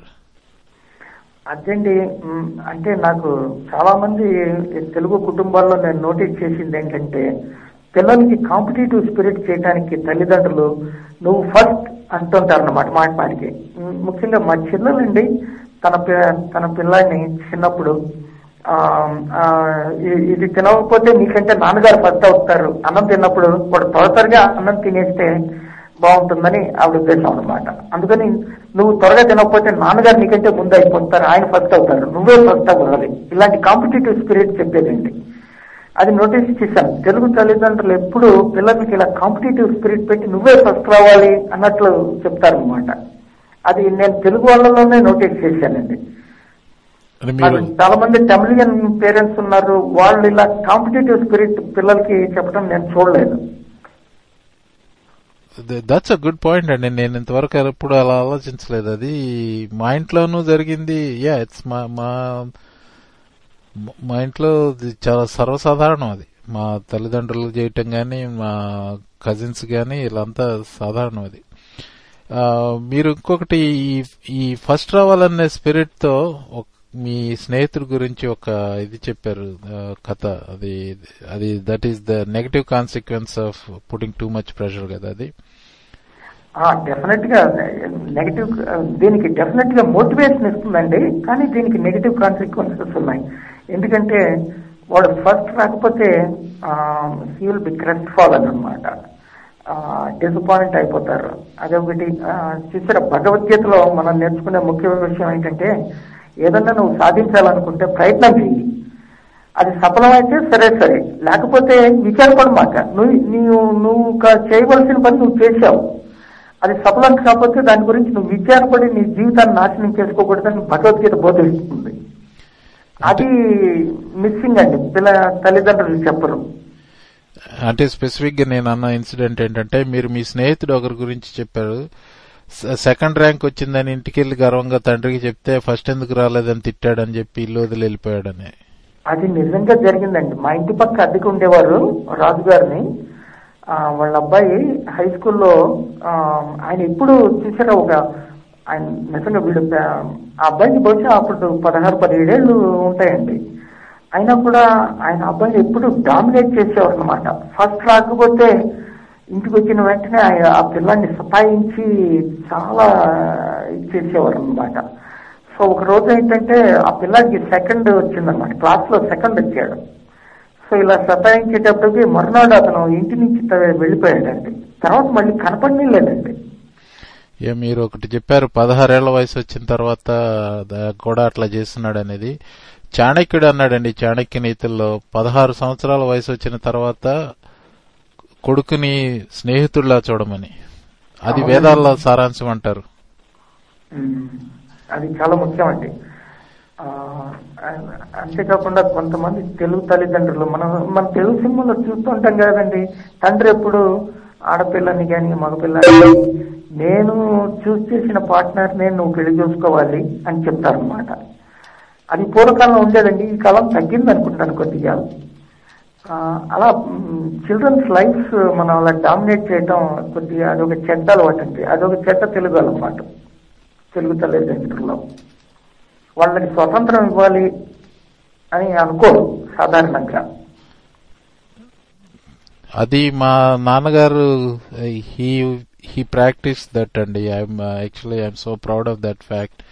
అదండి మ్, అంటే నాకు చాలా మంది తెలుగు కుటుంబాల్లో నేను నోటీస్ చేసింది ఏంటంటే పిల్లలకి కాంపిటేటివ్ స్పిరిట్ చేయడానికి తల్లిదండ్రులు నువ్వు ఫస్ట్ అంటుంటారు అన్నమాట మాట మాటికి మ్, ముఖ్యంగా మా చెల్లెలండి తన పి- తన పిల్లాడిని చిన్నప్పుడు ఆ, ఆ, ఇ- ఇది తినకపోతే నీకంటే నాన్నగారు ఫస్ట్ అవుతారు అన్నం తిన్నప్పుడు వాడు త్వర త్వరగా అన్నం తినేస్తే బాగుంటుందని ఆవిడ ఉద్దేశం అనమాట అందుకని నువ్వు త్వరగా తినకపోతే నాన్నగారు నీకంటే ముందు అయిపోతారు ఆయన ఫస్ట్ అవుతారు నువ్వే ఫస్ట్ అవ్వాలి ఇలాంటి కాంపిటేటివ్ స్పిరిట్ చెప్పేదండి అది నోటీస్ చేశాను తెలుగు తల్లిదండ్రులు ఎప్పుడు పిల్లలకి ఇలా కాంపిటేటివ్ స్పిరిట్ పెట్టి నువ్వే ఫస్ట్ రావాలి అన్నట్లు చెప్తారనమాట అది నేను తెలుగు వాళ్ళలోనే నోటీస్ చేశానండి అని మీరు నాకు చాలా మంది తమిళియన్ పేరెంట్స్ ఉన్నారు వాళ్ళు ఇలా కాంపిటేటివ్ స్పిరిట్ పిల్లలకి చెప్పడం నేను చూడలేదు దట్స్ అ గుడ్ పాయింట్ అండి నేను ఇంతవరకు ఎప్పుడు అలా ఆలోచించలేదు అది మా ఇంట్లోనూ జరిగింది యా ఇట్స్ మా మా మా ఇంట్లో ఇది చాలా సర్వసాధారణం అది మా తల్లిదండ్రులు చేయటం కానీ మా కజిన్స్ కానీ వీళ్ళంతా సాధారణం అది ఆ, మీరు ఇంకొకటి ఈ- ఈ ఫస్ట్ రావాలనే స్పిరిట్ తో ఒక- మీ స్నేహితుడి గురించి ఒక ఇది చెప్పారు ఆ, కథ అది అది that is the negative consequence of putting too much pressure కదా అది డెఫినెట్ గా నెగటివ్ దీనికి డెఫినెట్ గా మోటివేషన్ ఇస్తుందండి కానీ దీనికి నెగటివ్ కాన్సిక్వెన్సెస్ ఉన్నాయి ఎందుకంటే వాడు ఫస్ట్ రాకపోతే he will be crest fall అని అనమాట డిసప్పాయింట్ అయిపోతారు అదొకటి ఆ, చూసారా భగవద్గీతలో మనం నేర్చుకునే ముఖ్య విషయం ఏంటంటే ఏదన్నా నువ్వు సాధించాలనుకుంటే ప్రయత్నం చెయ్యి అది సఫలమైతే సరే సరే లేకపోతే విచారపడమాక నువ్వు నీవు నువ్వు క- చేయవలసిన పని నువ్వు చేశావు అది సఫలం కాకపోతే దాని గురించి నువ్వు విచారపడి నీ జీవితాన్ని నాశనం చేసుకోకూడదని భగవద్గీత బోధిస్తుంది అది మిస్సింగ్ అండి పిల్ల తల్లిదండ్రులు చెప్పరు అంటే స్పెసిఫిక్ గా నేను అన్న ఇన్సిడెంట్ ఏంటంటే మీరు మీ స్నేహితుడు ఒకరి గురించి చెప్పారు స- సెకండ్ ర్యాంక్ వచ్చిందని ఇంటికి వెళ్ళి గర్వంగా తండ్రికి చెప్తే ఫస్ట్ ఎందుకు రాలేదని తిట్టాడని చెప్పి ఇల్లు వదిలి వెళ్ళిపోయాడని అది నిజంగా జరిగిందండి మా ఇంటి పక్క అద్దెకు ఉండేవారు రాజు గారిని ఆ, వాళ్ళ అబ్బాయి హై స్కూల్లో ఆ, ఆయన ఎప్పుడు చూసారా ఒక ఆయన నిజంగా వీడు ఆ అబ్బాయికి బహుశా అప్పుడు పదహారు పదిహేడేళ్ళు ఉంటాయండి అయినా కూడా ఆయన అబ్బాయిని ఎప్పుడు డామినేట్ చేసేవారు అనమాట ఫస్ట్ రాకపోతే ఇంటికి వచ్చిన వెంటనే ఆయన ఆ పిల్లాన్ని సతాయించి చాలా ఇది చేసేవారు అనమాట సో ఒక రోజు ఏంటంటే ఆ పిల్లాడికి సెకండ్ వచ్చిందనమాట క్లాస్ లో సెకండ్ వచ్చాడు సో ఇలా సతాయించేటప్పటికి మరునాడు అతను ఇంటి నుంచి త- వెళ్ళిపోయాడండి తర్వాత మళ్ళీ కనపడనే లేదండి ఏ మీరు ఒకటి చెప్పారు పదహారేళ్ల వయసు వచ్చిన తర్వాత ద- కూడా అట్లా చేస్తున్నాడు అనేది చాణక్యుడు అన్నాడండి చాణక్య నీతుల్లో పదహారు సంవత్సరాల వయసు వచ్చిన తర్వాత కొడుకుని స్నేహితుడిలా చూడమని అది అవునండి. వేదాల్లో సారాంశం అంటారు ఉమ్, అది చాలా ముఖ్యమండి ఆ, అంతేకాకుండా కొంతమంది తెలుగు తల్లిదండ్రులు మనం మన తెలుగు సినిమాలో చూస్తుంటాం కదండి తండ్రి ఎప్పుడు ఆడపిల్లని కానీ మగపిల్లని కానీ నేను చూస్ చేసిన పార్ట్నర్ నేను నువ్వు పెళ్లి చూసుకోవాలి అని చెప్తారనమాట అది పూర్వకాలంలో ఉండేదండి ఈ కాలం తగ్గింది అనుకుంటాను కొద్దిగా ఆ, అలా చిల్డ్రన్స్ లైఫ్స్ మనం అలా డామినేట్ చేయటం కొద్దిగా అదొక చెడ్డ అలవాటు అండి అదొక చెడ్డ తెలుగు అలవాటు తెలుగు తల్లిదండ్రుల్లో వాళ్ళకి స్వతంత్రం ఇవ్వాలి అని అనుకోరు సాధారణంగా అది మా నాన్నగారు హీ హీ ప్రాక్టీస్ దట్ అండి I'm actually I'm so proud of that fact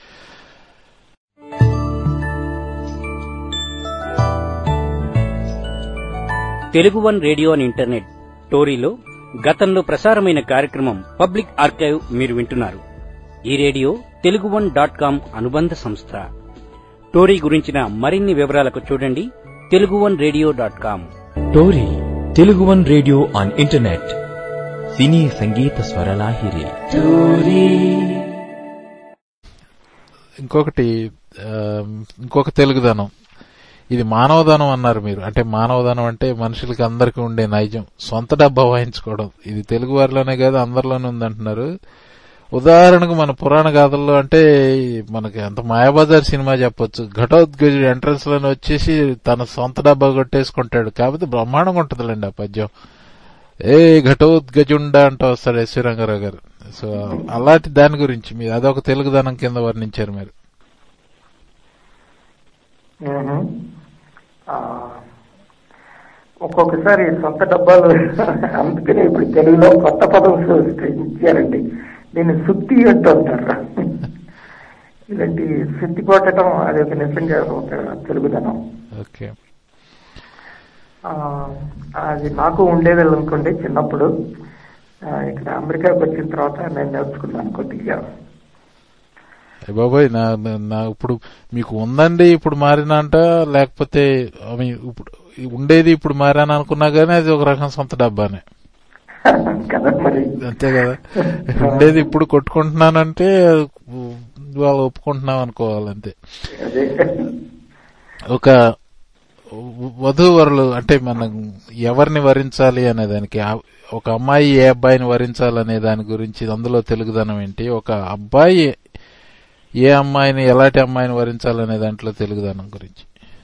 Telugu one radio and internet టోరీలో గతంలో ప్రసారమైన కార్యక్రమం పబ్లిక్ ఆర్కైవ్ మీరు వింటున్నారు ఈ radio Telugu one dot com అనుబంధ సంస్థ టోరీ గురించిన మరిన్ని వివరాలకు చూడండి Telugu one radio dot com TORi Telugu one radio on internet సినీ సంగీత స్వరలాహిరి ఇంకొకటి ఆ, ఇంకొక తెలుగుదనం ఇది మానవదనం అన్నారు మీరు అంటే మానవదనం అంటే మనుషులకి అందరికీ ఉండే నైజం సొంత డబ్బా వాయించుకోవడం ఇది తెలుగు వారిలోనే కాదు అందరిలోనే ఉందంటున్నారు ఉదాహరణకు మన పురాణ గాథల్లో అంటే మనకి అంత మాయాబజార్ సినిమా చెప్పొచ్చు ఘటోద్గజుడు ఎంట్రన్స్ లోనే వచ్చేసి తన సొంత డబ్బా కొట్టేసుకుంటాడు కాకపోతే బ్రహ్మాండంగా ఉంటుందిలేండి ఆ పద్యం ఏ ఘటోద్గజుండ అంటూ వస్తాడు ఎస్వి రంగారావు గారు సో అలాంటి దాని గురించి మీరు అదొక తెలుగుదనం కింద వర్ణించారు మీరు మ్మ్. ఆ, ఒక్కొక్కసారి సొంత డబ్బాలు అందుకనే ఇప్పుడు తెలుగులో కొత్త పదం సృష్టించారండి దీన్ని సుత్తి అంటుంటారు ఇలాంటి సుత్తి కొట్టడం అది ఒక నిజంగా ఒక తెలుగుదనం ఓకే ఆ, అది నాకు ఉండేది అనుకోండి చిన్నప్పుడు ఆ, ఇక్కడ అమెరికాకి వచ్చిన తర్వాత నేను నేర్చుకున్నాను కొద్దిగా ఏ బాబాయ్ నా నా- నా ఇప్పుడు మీకు ఉందండి ఇప్పుడు మారినా అంట లేకపోతే I mean, ఇప్పుడు ఉండేది ఇప్పుడు మారాను అనుకున్నా గానీ అది ఒక రకం సొంత డబ్బానే కదా మరి అంతే కదా ఉండేది ఇప్పుడు కొట్టుకుంటున్నానంటే వాళ్ళు ఒప్పుకుంటున్నాం అనుకోవాలంతే అదే ఒక వధూవరులు అంటే మనం ఎవరిని వరించాలి అనే దానికి ఆ- ఒక అమ్మాయి ఏ అబ్బాయిని వరించాలనే దాని గురించి అందులో తెలుగుదనం ఏంటి ఒక అబ్బాయి ఏ అమ్మాయిని ఎలాంటి అమ్మాయిని వరించాలనే దాంట్లో తెలుగుదనం గురించి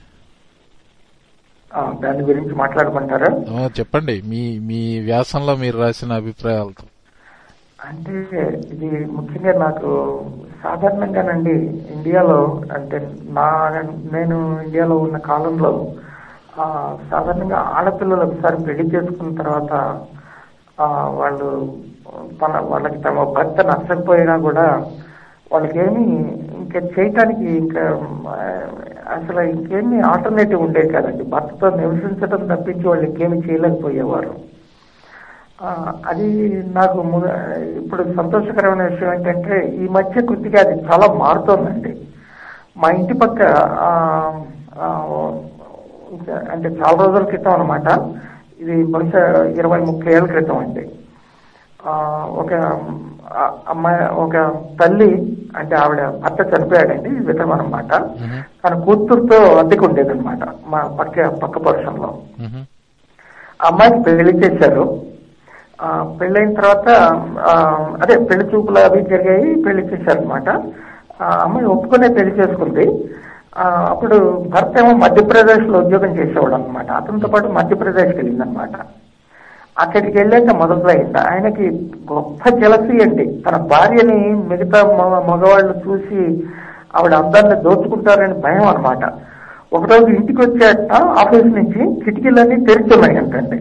ఆ, దాని గురించి మాట్లాడమంటారా ఆ, చెప్పండి మీ మీ వ్యాసంలో మీరు రాసిన అభిప్రాయాలతో అంటే ఇది ముఖ్యంగా నాకు సాధారణంగానండి ఇండియాలో అంటే నా నేను ఇండియాలో ఉన్న కాలంలో ఆ, సాధారణంగా ఆడపిల్లలు ఒకసారి పెళ్లి చేసుకున్న తర్వాత ఆ, వాళ్ళు తన వాళ్ళకి తమ భర్త నచ్చకపోయినా కూడా వాళ్ళకేమి ఇంకా చేయటానికి ఇంకా ఆ, అసలు ఇంకేమి ఆల్టర్నేటివ్ ఉండేది కాదండి భర్తతో నివసించడం తప్పించి వాళ్ళు ఇంకేమి చేయలేకపోయేవారు ఆ, అది నాకు ము- ఇప్పుడు సంతోషకరమైన విషయం ఏంటంటే ఈ మధ్య కొద్దిగా అది చాలా మారుతోందండి మా ఇంటి పక్క ఆ, ఆ, ఇంకా- అంటే చాలా రోజుల క్రితం అనమాట ఇది బహుశా ఇరవై ముప్పై ఏళ్ళ క్రితం అండి ఆ, ఒక ఆ, అమ్మాయి ఒక తల్లి అంటే ఆవిడ భర్త చనిపోయాడండి విధవం అనమాట తన కూతురుతో అద్దెకు ఉండేదన్నమాట మా పక్క పక్క పరుషంలో మ్హూ. ఆ అమ్మాయికి పెళ్లి చేశారు ఆ, పెళ్ళైన తర్వాత ఆ, అదే పెళ్లి చూపులు అవి జరిగాయి పెళ్లి చేశారనమాట అమ్మాయి ఒప్పుకునే పెళ్లి చేసుకుంది ఆ, అప్పుడు భర్త ఏమో మధ్యప్రదేశ్ లో ఉద్యోగం చేసేవాడు అనమాట అతనితో పాటు మధ్యప్రదేశ్కి వెళ్ళిందనమాట అక్కడికి వెళ్ళాక మొదలైంది ఆయనకి గొప్ప జలసి అండి తన భార్యని మిగతా మగ- మగవాళ్ళు చూసి ఆవిడ అందాన్ని దోచుకుంటారని భయం అనమాట ఒకరోజు ఇంటికి వచ్చాక ఆఫీస్ నుంచి కిటికీలన్నీ తెరిచున్నాయి అంటండి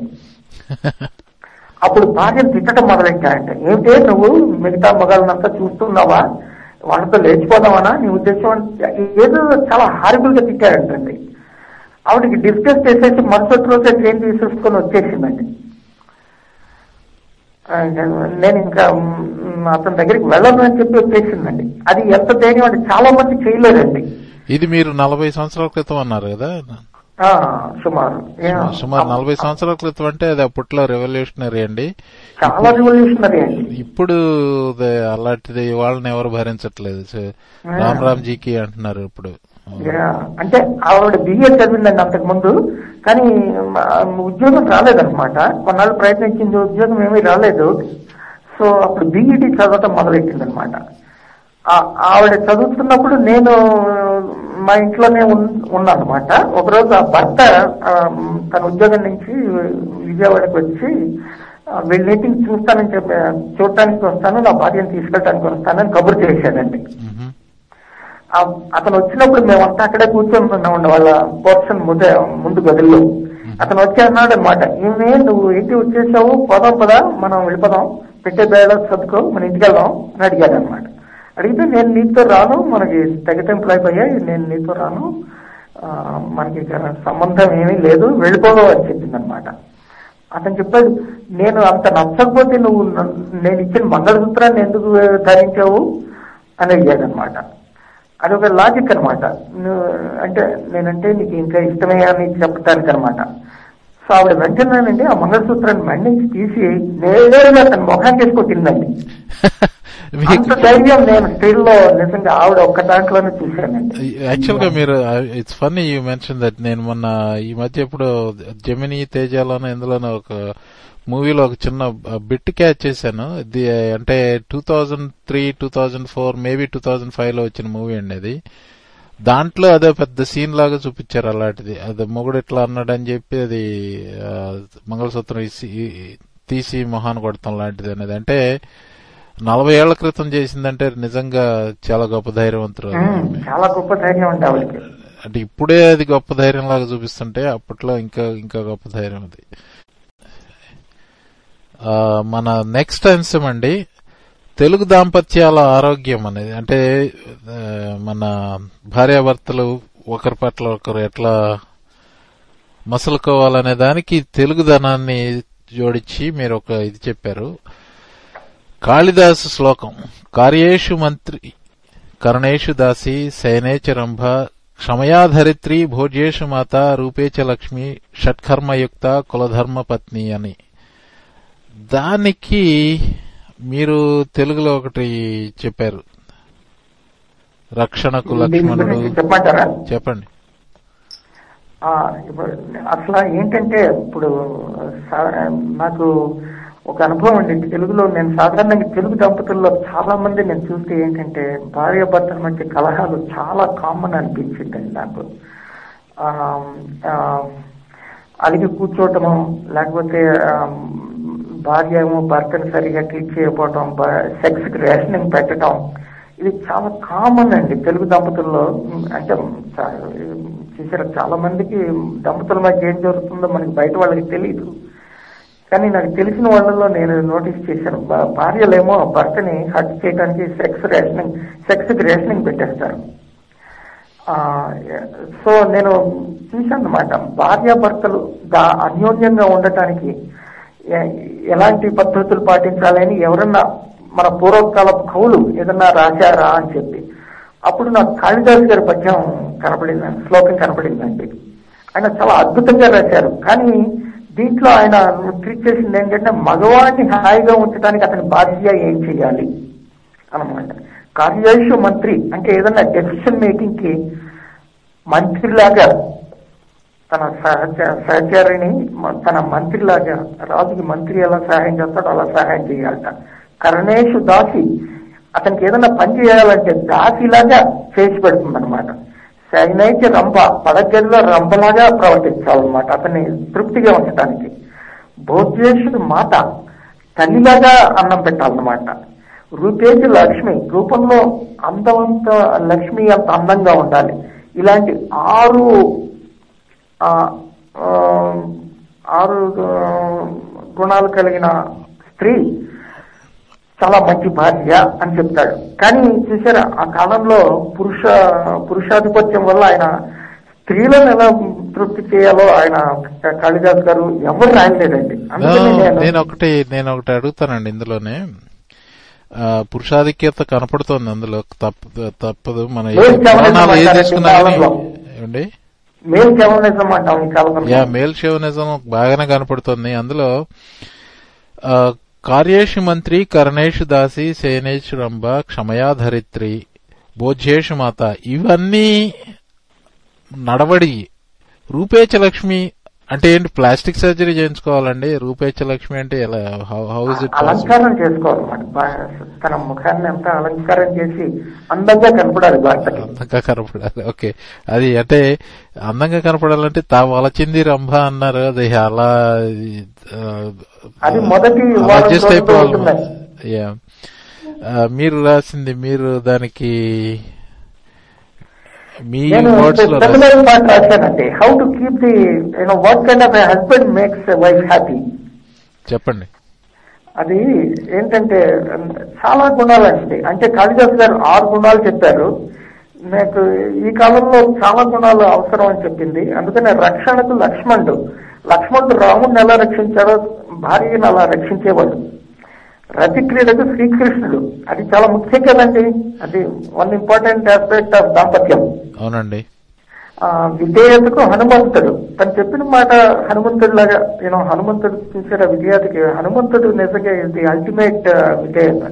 అప్పుడు భార్యను తిట్టడం మొదలెట్టాయంట ఏమిటే నువ్వు మిగతా మగాళ్ళనంతా చూస్తున్నావా వాళ్ళతో లేచిపోదామనా నీ ఉద్దేశం అంటే ఏదో చాలా హారిబుల్ గా తిట్టాడంటండి ఆవిడకి డిస్కస్ చేసేసి మరుసటి రోజే ట్రైన్ తీసేసుకొని వచ్చేసిందండి ఆ, నేను ఇంకా మ్, అతని దగ్గరికి వెళ్ళను అని చెప్పి వచ్చేసిందండి అది ఎంత ధైర్యం అంటే చాలా మంది చేయలేదండి ఇది మీరు నలభై సంవత్సరాల క్రితం అన్నారు కదా ఆ, సుమారు యా. సుమారు నలభై సంవత్సరాల క్రితం అంటే అది అప్పట్లో రెవల్యూషనరీ అండి చాలా రివల్యూషనరీ అండి ఇప్పుడు ద- అలాంటిది వాళ్ళని ఎవరు భరించట్లేదు సో, రామ్ రామ్ జీకి అంటున్నారు ఇప్పుడు యా. అంటే ఆవిడ బిఏ చదివిందండి అంతకు ముందు కానీ మ- ఉద్యోగం రాలేదన్నమాట కొన్నాళ్ళు ప్రయత్నించింది ఉద్యోగం ఏమీ రాలేదు సో అప్పుడు బీఈడి చదవటం మొదలెట్టింది అనమాట ఆవిడ చదువుతున్నప్పుడు నేను మా ఇంట్లోనే ఉన్నా అనమాట ఒకరోజు ఆ భర్త ఆ, తన ఉద్యోగం నుంచి విజయవాడకి వచ్చి ఆ, వీళ్ళన్నింటిని చూస్తానని చెప్పి చూడటానికి వస్తాను నా భార్యను తీసుకెళ్ళడానికి వస్తానని కబురు చేశాడండి మ్మ్. ఆ అతను వచ్చినప్పుడు మేమంతా అక్కడే కూర్చొని ఉన్నామండి వాళ్ళ పోర్షన్ ముందే ముందు గదుల్లో అతను వచ్చి అన్నాడు అనమాట ఏమే నువ్వు ఇంటి వచ్చేసావు పోదాం పదా మనం వెళ్ళిపోదాం పెట్టే బేడ చదువుకో మన ఇంటికి వెళ్దాం అని అడిగాడు అనమాట అడిగితే నేను నీతో రాను మనకి తెగటెంపులు అయిపోయాయి నేను నీతో రాను ఆ, మనకి ఇక సంబంధం ఏమీ లేదు వెళ్ళిపోదు అని చెప్పింది అనమాట అతను చెప్పాడు నేను అంత నచ్చకపోతే నువ్వు నన్ను- నేను ఇచ్చిన మంగళసూత్రాన్ని ఎందుకు ధరించావు అని అడిగాడు అనమాట అదొక లాజిక్ అనమాట అంటే నేనంటే నీకు ఇంకా ఇష్టమే అని చెప్పడానికి అనమాట సో ఆవిడ వెంటనేనండి ఆ మంగళసూత్రాన్ని మండించి తీసి నేరుగా తన ముఖానికి వేసి కొట్టిందండి మీకు అంత ధైర్యం నేను స్త్రీల్లో నిజంగా ఆవిడ ఒక్క దాంట్లోనే చూశానండి యాక్చువల్ గా మీరు it's funny you mention that నేను మొన్న ఈ మధ్య ఇప్పుడు జమినీ తేజాలోనో ఇందులోనో ఒక మూవీలో ఒక చిన్న బిట్ క్యాచ్ చేశాను ఇది అంటే two thousand three two thousand four maybe two thousand five లో వచ్చిన మూవీ అండి అది దాంట్లో అదే పెద్ద సీన్ లాగా చూపించారు అలాంటిది అది మొగుడు ఇట్లా అన్నాడని చెప్పి అది ఆ, మంగళసూత్రం ఇసి తీసి మొహాన్ని కొడతాం లాంటిది అనేది అంటే నలభై ఏళ్ల క్రితం చేసిందంటే నిజంగా చాలా గొప్ప ధైర్యవంతులు ఉమ్, చాలా గొప్ప ధైర్యం అండి ఆవిడకి అంటే ఇప్పుడే అది గొప్ప ధైర్యం లాగా చూపిస్తుంటే అప్పట్లో ఇంకా ఇంకా గొప్ప ధైర్యం అది ఆ, మన నెక్స్ట్ అంశం అండి తెలుగు దాంపత్యాల ఆరోగ్యం అనేది అంటే ఆ, మన భార్యాభర్తలు ఒకరి పట్ల ఒకరు ఎట్లా మసలుకోవాలనే దానికి తెలుగుదనాన్ని జోడించి మీరు ఒక ఇది చెప్పారు కాళిదాసు శ్లోకం కార్యేషు మంత్రి కర్ణేషు దాసి శయనేచ రంభ క్షమయాధరిత్రి భోజ్యేషు మాత రూపేచ లక్ష్మి షట్కర్మయుక్త కులధర్మ పత్ని అని దానికి మీరు తెలుగులో ఒకటి చెప్పారు రక్షణకు దీని లక్ష్మణుడు గురించి చెప్పమంటారా చెప్పండి ఆ, ఇప్పుడు అసలు ఏంటంటే ఇప్పుడు సా- నాకు ఒక అనుభవం అండి తెలుగులో నేను సాధారణంగా తెలుగు దంపతుల్లో చాలా మంది నేను చూస్తే ఏంటంటే భార్య భర్తల మధ్య కలహాలు చాలా కామన్ అనిపించిందండి నాకు ఆ, ఆ, అలిగి కూర్చోవటము లేకపోతే ఆ, భార్య ఏమో భర్తను సరిగా ట్రీట్ చేయకపోవటం సెక్స్ కి రేషనింగ్ పెట్టడం ఇది చాలా కామన్ అండి తెలుగు దంపతుల్లో ఉమ్, అంటే చా- చూసారా చాలా మందికి దంపతుల మధ్య ఏం జరుగుతుందో మనకి బయట వాళ్ళకి తెలియదు కానీ నాకు తెలిసిన వాళ్ళలో నేను నోటీస్ చేశాను భా- భార్యలేమో భర్తని హట్ చేయడానికి సెక్స్ రేషనింగ్ సెక్స్ కి రేషనింగ్ పెట్టేస్తారు ఆ, సో నేను చూశాను అనమాట భార్యాభర్తలు దా- అన్యోన్యంగా ఉండటానికి ఎ- ఎలాంటి పద్ధతులు పాటించాలని ఎవరన్నా మన పూర్వకాలపు కవులు ఏదన్నా రాశారా అని చెప్పి అప్పుడు నాకు కాళిదాస్ గారి పద్యం కనపడిందండి శ్లోకం కనపడిందండి ఆయన చాలా అద్భుతంగా రాశారు కానీ దీంట్లో ఆయన ట్రీట్ చేసింది ఏంటంటే మగవాడిని హాయిగా ఉంచడానికి అతని బాధ్యత ఏం చేయాలి అన్నమాట కార్యేషు మంత్రి అంటే ఏదన్నా డెసిషన్ మేకింగ్ కి మంత్రిలాగా తన సహచ సహచరిని మ- తన మంత్రిలాగా రాజుకి మంత్రి ఎలా సహాయం చేస్తాడో అలా సహాయం చేయాలట కరణేషు దాసి అతనికి ఏదైనా పని చేయాలంటే దాసిలాగా చేసి పెడుతుంది అనమాట సైనైతే రంభ పడగదిలో రంభలాగా ప్రవర్తించాలన్నమాట అతన్ని తృప్తిగా ఉంచడానికి భోజ్యేషుడు మాత తల్లిలాగా అన్నం పెట్టాలన్నమాట రూపేజు లక్ష్మి రూపంలో అందమంత లక్ష్మి అంత అందంగా ఉండాలి ఇలాంటి ఆరు ఆ, ఆ, ఆరు ఆ, గుణాలు కలిగిన స్త్రీ చాలా మంచి భార్య అని చెప్తాడు కానీ చూసారా ఆ కాలంలో పురుష పురుషాధిపత్యం వల్ల ఆయన స్త్రీలను ఎలా తృప్తి చేయాలో ఆయన కాళిదాస్ గారు ఎవరు రాయలేదండి అందుకని నేను నేను ఒకటి నేను ఒకటి అడుగుతానండి ఇందులోనే ఆ, పురుషాధిక్యత కనపడుతోంది అందులో తప్ప తప్పదు మన ఏ లేదు, చాలా పురాణాలు ఏ నిజం తీసుకున్నా కానీ కాలంలో. ఏమండి మేల్ కెవనిజం అంటాం ఈ కాలంలో యా మేల్ షోవనిజం బాగానే కనపడుతుంది అందులో ఆ, కార్యేషు మంత్రి కరణేషు దాసి సేనేషు రంభ క్షమయా ధరిత్రి భోజ్యేషు మాత ఇవన్నీ నడవడి రూపేచ లక్ష్మి అంటే ఏంటి ప్లాస్టిక్ సర్జరీ చేయించుకోవాలండి రూపేచ లక్ష్మి అంటే ఎలా హౌ ఇస్ ఇట్ అలంకారం చేసుకోవాలన్నమాట బా- తన ముఖాన్ని అంతా అలంకారం చేసి అందంగా కనపడాలి భర్తకి అందంగా కనపడాలి ఓకే అది అంటే అందంగా కనపడాలంటే తా వలచింది రంభ అన్నారు అది అలా ఆ, అది మొదటి అలా వారం adjust రోజుల్లో అయిపోవాలి ఉంటుందండి. Yeah. ఆ, మీరు రాసింది మీరు దానికి మీ నేను వర్డ్స్ లో రాసి- సెమినల్ పార్ట్ రాశానండి how to keep the you know what kind of husband makes wife happy చెప్పండి అది ఏంటంటే చాలా గుణాలు అండి అంటే కాళిదాస్ గారు ఆరు గుణాలు చెప్పారు నాకు ఈ కాలంలో చాలా గుణాలు అవసరం అని చెప్పింది అందుకనే రక్షణకు లక్ష్మణుడు లక్ష్మణుడు రాముడిని ఎలా రక్షించాడో భార్యను అలా రక్షించేవాడు రతి క్రీడకు శ్రీకృష్ణుడు అది చాలా ముఖ్యం కదండి అది వన్ ఇంపార్టెంట్ ఆస్పెక్ట్ ఆఫ్ దాంపత్యం అవునండి ఆ విధేయతకు హనుమంతుడు తను చెప్పిన మాట హనుమంతుడు లాగా నేను హనుమంతుడు చూసారా విధేయతకి హనుమంతుడు నిజంగా ఇది అల్టిమేట్ విధేయత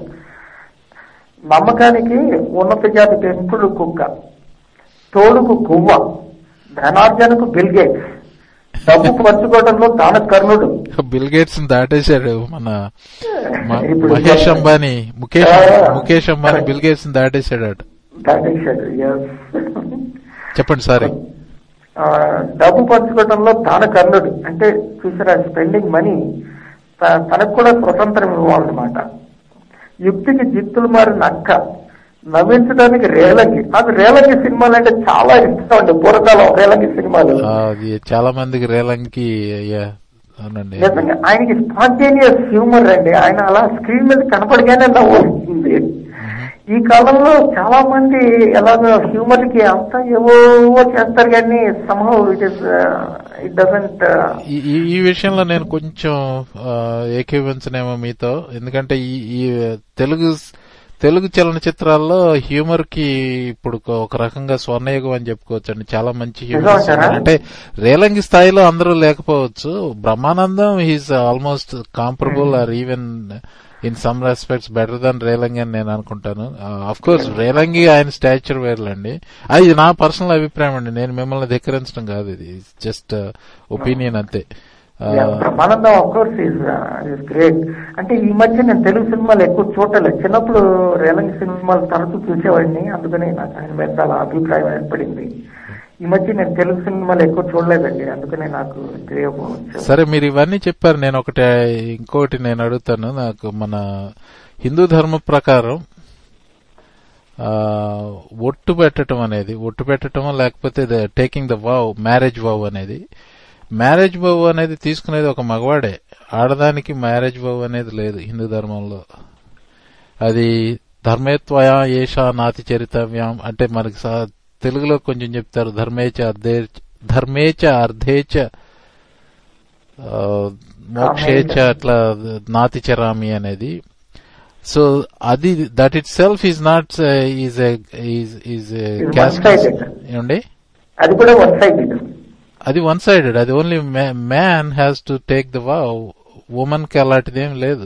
నమ్మకానికి ఉన్నత జాతి పెంపుడు కుక్క తోడుకు గువ్వ ధనార్జనకు బిల్గేట్స్ డబ్బు పంచుకోవడంలో దాన కర్ణుడు బిల్ గేట్స్ దాటేశాడు మన మ- ఇప్పుడు మహేష్ అంబానీ ముఖేష్ ఆ, Mukesh Ambani correct. Bill Gates దాటేశాడు అట దాటేశాడు yes. చెప్పండి సారీ ఆ, డబ్బు పంచుకోవడంలో తాను కర్ణుడు అంటే చూసారా స్పెండింగ్ మనీ తనకు కూడా స్వతంత్రం ఇవ్వాలన్నమాట యుక్తికి జిత్తులు మారిన అక్క నవ్వించడానికి రేలంగి నాకు రేలంగి సినిమాలు అంటే చాలా ఇష్టం అండి పూర్వకాలం రేలంగి సినిమాలు అది చాలా మందికి రేలంకి yeah, అవునండి నిజంగా ఆయనకి స్పాంటేనియస్ హ్యూమర్ అండి ఆయన అలా స్క్రీన్ మీద కనపడగానే నవ్వు వస్తుంది ఈ కాలంలో చాలా మంది ఎలాగో హ్యూమర్ కి అంతా ఏవో చేస్తారు కానీ somehow it is it doesn't ఈ ఈ- ఈ విషయంలో నేను కొంచెం ఆ, ఏకీభవించనేమో మీతో ఎందుకంటే ఈ ఈ తెలుగు తెలుగు చలనచిత్రాల్లో హ్యూమర్ కి ఇప్పుడు ఒక- ఒక రకంగా స్వర్ణయుగం అని చెప్పుకోవచ్చు అండి చాలా మంచి హ్యూమర్ నిజమంటారా? అంటే రేలంగి స్థాయిలో అందరూ లేకపోవచ్చు Brahmanandam he's almost comparable or even in some respects better than Relangi అని నేను అనుకుంటాను అఫ్ కోర్స్ రేలంగి ఆయన స్టాచ్యూర్ వేర్లండి అది నా పర్సనల్ అభిప్రాయం అండి నేను మిమ్మల్ని ధిక్కరించడం కాదు ఇది జస్ట్ ఒపీనియన్ అంతే ఆ, Brahmanandam of course is is great అంటే ఈ మధ్య నేను తెలుగు సినిమాలు ఎక్కువ చూడలేదు చిన్నప్పుడు రేలంగి సినిమాలు తరచూ చూసేవాడిని అందుకని నాకు ఆయన మీద చాలా అభిప్రాయం ఏర్పడింది ఈ మధ్య నేను తెలుగు సినిమాలు ఎక్కువ చూడలేదండి అందుకనే నాకు తెలియకపోవచ్చు సరే మీరు ఇవన్నీ చెప్పారు నేను ఒకటి ఇంకోటి నేను అడుగుతాను నాకు మన హిందూ ధర్మ ప్రకారం ఆ, ఒట్టు పెట్టడం అనేది ఒట్టు పెట్టడం లేకపోతే taking the vow marriage vow అనేది మ్యారేజ్ వావ్ అనేది తీసుకునేది ఒక మగవాడే ఆడదానికి మ్యారేజ్ వావ్ అనేది లేదు హిందూ ధర్మంలో అది ధర్మేత్వయ ఏషా నాతి చరితవ్యం అంటే మనకి సా- తెలుగులో కొంచెం చెప్తారు ధర్మేచ అర్ధే ధర్మేచ అర్ధేచ ఆ, మోక్షేచ అట్లా నాతి చరామి అనేది సో అది that itself is not is is is It's caste one-sided. ఏమండి అది కూడా వన్ సైడ్ అది వన్ సైడెడ్ అది only man has to take the vow women కి అలాంటిది ఏం లేదు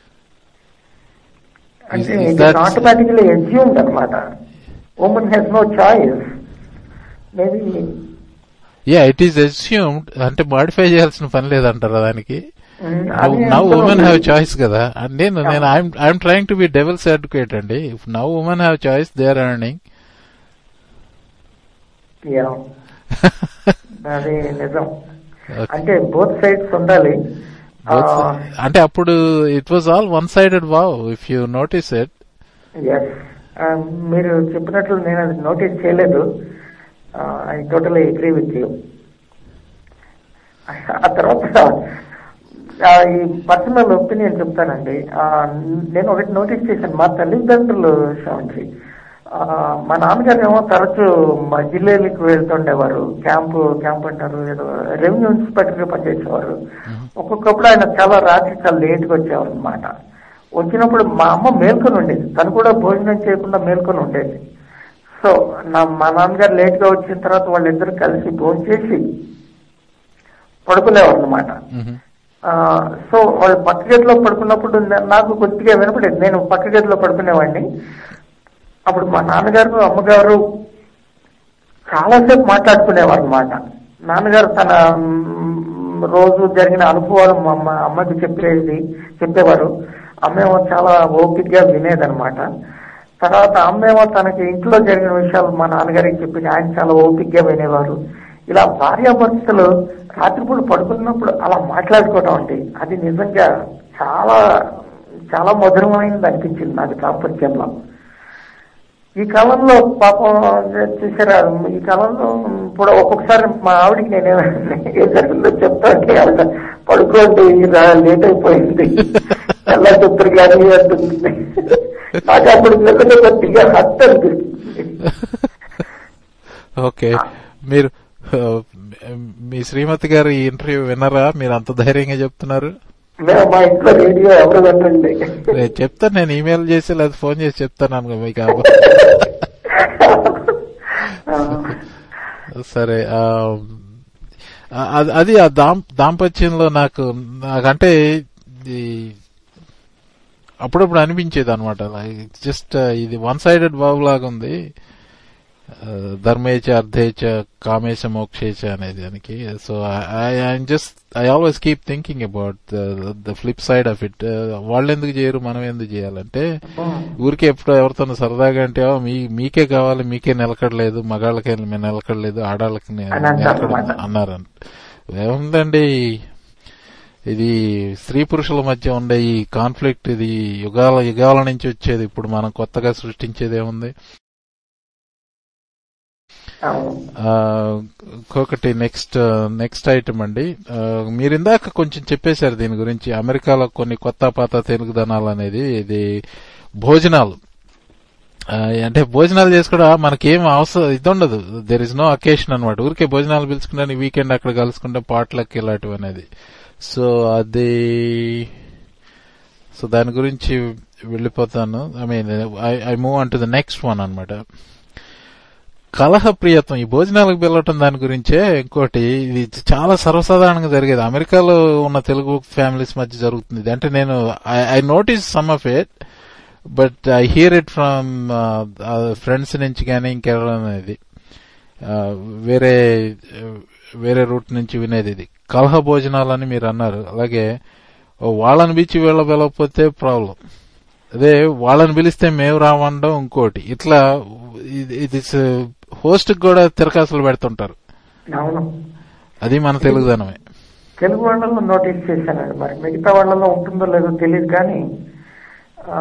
అంటే Is- is ఇట్ that- ఆటోమేటికలీ ఎస్యూమ్డ్ అనమాట women has no choice maybe yeah it is assumed అంటే మాడిఫై చేయాల్సిన పని లేదంటారా దానికి నవ్ ఉమెన్ హ్యావ్ చాయిస్ కదా And నేను నేను I'm trying to be devil's advocate అండి if now women have choice they are earning అది నిజం అంటే బోత్ సైడ్స్ ఉండాలి ఆ, అంటే అప్పుడు it was all one sided wow if you notice it yes. ఆ, మీరు చెప్పినట్లు నేను అది నోటీస్ చేయలేదు I totally agree with you ఆ తర్వాత ఆ, ఈ పర్సనల్ ఒపీనియన్ చెప్తానండి ఆ, నేను ఒకటి నోటీస్ చేశాను మా తల్లిదండ్రులు శ్రవంతి ఆ, మా నాన్నగారు ఏమో తరచూ మా జిల్లాలకు వెళ్తుండేవారు క్యాంపు క్యాంప్ అంటారు ఏదో రెవెన్యూ ఇన్స్పెక్టర్ గా పనిచేసేవారు ఒక్కొక్కప్పుడు ఆయన చాలా రాత్రి చాలా లేట్గా వచ్చేవారు అనమాట వచ్చినప్పుడు మా అమ్మ మేల్కొని ఉండేది తను కూడా భోజనం చేయకుండా మేల్కొని ఉండేది సో నా మా నాన్నగారు లేట్ గా వచ్చిన తర్వాత వాళ్ళిద్దరు కలిసి భోజనం చేసి పడుకునేవారు అనమాట మ్మ్. సో వాళ్ళు పక్క గదిలో పడుకున్నప్పుడు నా- నాకు కొద్దిగా వినపడేది నేను పక్క గదిలో పడుకునేవాడిని అప్పుడు మా నాన్నగారు అమ్మగారు చాలాసేపు మాట్లాడుకునేవారు అనమాట నాన్నగారు తన మ్, రోజు జరిగిన అనుభవాలు మా అమ్మ అమ్మకి చెప్పేది చెప్పేవారు అమ్మేమో చాలా ఓపికగా వినేదన్నమాట తర్వాత అమ్మేమో తనకి ఇంట్లో జరిగిన విషయాలు మా నాన్నగారికి చెప్పి ఆయన చాలా ఓపికగా వినేవారు ఇలా భార్యాభర్తలు రాత్రిపూట పడుకున్నప్పుడు అలా మాట్లాడుకోవడం అండి అది నిజంగా చాలా చాలా మధురమైనది అనిపించింది నాకు దాంపత్యంలో ఈ కాలంలో పాపం చూసారా ఈ కాలంలో ఇప్పుడు ఒక్కొక్కసారి మా ఆవిడికి నేను ఏం జరిగిందో చెప్తా అంటే ఆవిడ పడుకోండి రా- లేట్ అయిపోయింది ఎలా చెప్తారు కానీ అంటుంది నాకు అప్పుడు నిజంగా కొద్దిగా హత్య అనిపిస్తుంది ఓకే మీరు ఆ, మీ శ్రీమతి గారు ఈ ఇంటర్వ్యూ విన్నారా మీరు అంత ధైర్యంగా చెప్తున్నారు మేము మా ఇంట్లో రేడియో ఎవరు వినండి నేను చెప్తాను నేను ఈమెయిల్ చేసి లేదా ఫోన్ చేసి చెప్తాను అనుకో మీకు ఆ- సరే ఆ, ఆ, అది- అది ఆ దాం దాంపత్యంలో నాకు నాకంటే ఈ అప్పుడప్పుడు అనిపించేది అనమాట జస్ట్ ఇది వన్ సైడెడ్ బాబు లాగా ఉంది ఆ, ధర్మేచ అర్ధేచ కామేశ మోక్షేచ అనేది దానికి so I just I always keep thinking about the flip side of it వాళ్ళు ఎందుకు చేయరు మనం ఎందుకు చేయాలంటే ఊరికే ఎప్పుడు ఎవరితో సరదాగా అంటే "ఓ, మీ మీకే కావాలి మీకే నిలకడలేదు మగాళ్ళకే మేము నిలకడలేదు ఆడాళ్ళకి ని- అని అంటారు నిలకడ అన్నమాట. అన్నారంట ఏముందండి ఇది స్త్రీ పురుషుల మధ్య ఉండే ఈ కాన్ఫ్లిక్ట్ ఇది యుగాల యుగాల నుంచి వచ్చేది ఇప్పుడు మనం కొత్తగా సృష్టించేది ఏముంది అవును ఆ, ఇంకొకటి నెక్స్ట్ నెక్స్ట్ ఐటమ్ అండి ఆ, మీరు ఇందాక కొంచెం చెప్పేశారు దీని గురించి అమెరికాలో కొన్ని కొత్త పాత తెలుగుదనాలు అనేది ఇది భోజనాలు ఆ, అంటే భోజనాలు చేసుకోవడం మనకేం అవసరం ఇది ఉండదు దెర్ ఇస్ నో అకేషన్ అనమాట ఊరికే భోజనాలు పిలుచుకుంటే వీకెండ్ అక్కడ కలుసుకుంటే పాటలకి ఇలాంటివి అనేది సో అది సో దాని గురించి వెళ్ళిపోతాను I mean I move on to the next one అనమాట కలహప్రియత్వం ఈ భోజనాలకు వెళ్ళటం దాని గురించే ఇంకోటి ఇది చాలా సర్వసాధారణంగా జరిగేది అమెరికాలో ఉన్న తెలుగు ఫ్యామిలీస్ మధ్య జరుగుతుంది ఇది అంటే నేను I notice some of it but I hear it from friends నుంచి కానీ ఇంకెవరనేది వేరే వేరే రూట్ నుంచి వినేది ఇది కలహ భోజనాలని మీరు అన్నారు అలాగే ఓ వాళ్ళని పిలిచి వీళ్ళ పిలవకపోతే ప్రాబ్లం అదే వాళ్ళని పిలిస్తే మేము రావండం ఇంకోటి ఇట్లా ఇది- ఇది హోస్ట్ కూడా తిరకాసులు పెడుతుంటారు అవును అది మన తెలుగుదనమే తెలుగు వాళ్ళలో నోటీస్ చేశానండి మరి మిగతా వాళ్ళలో ఉంటుందో లేదో తెలియదు కానీ ఆ,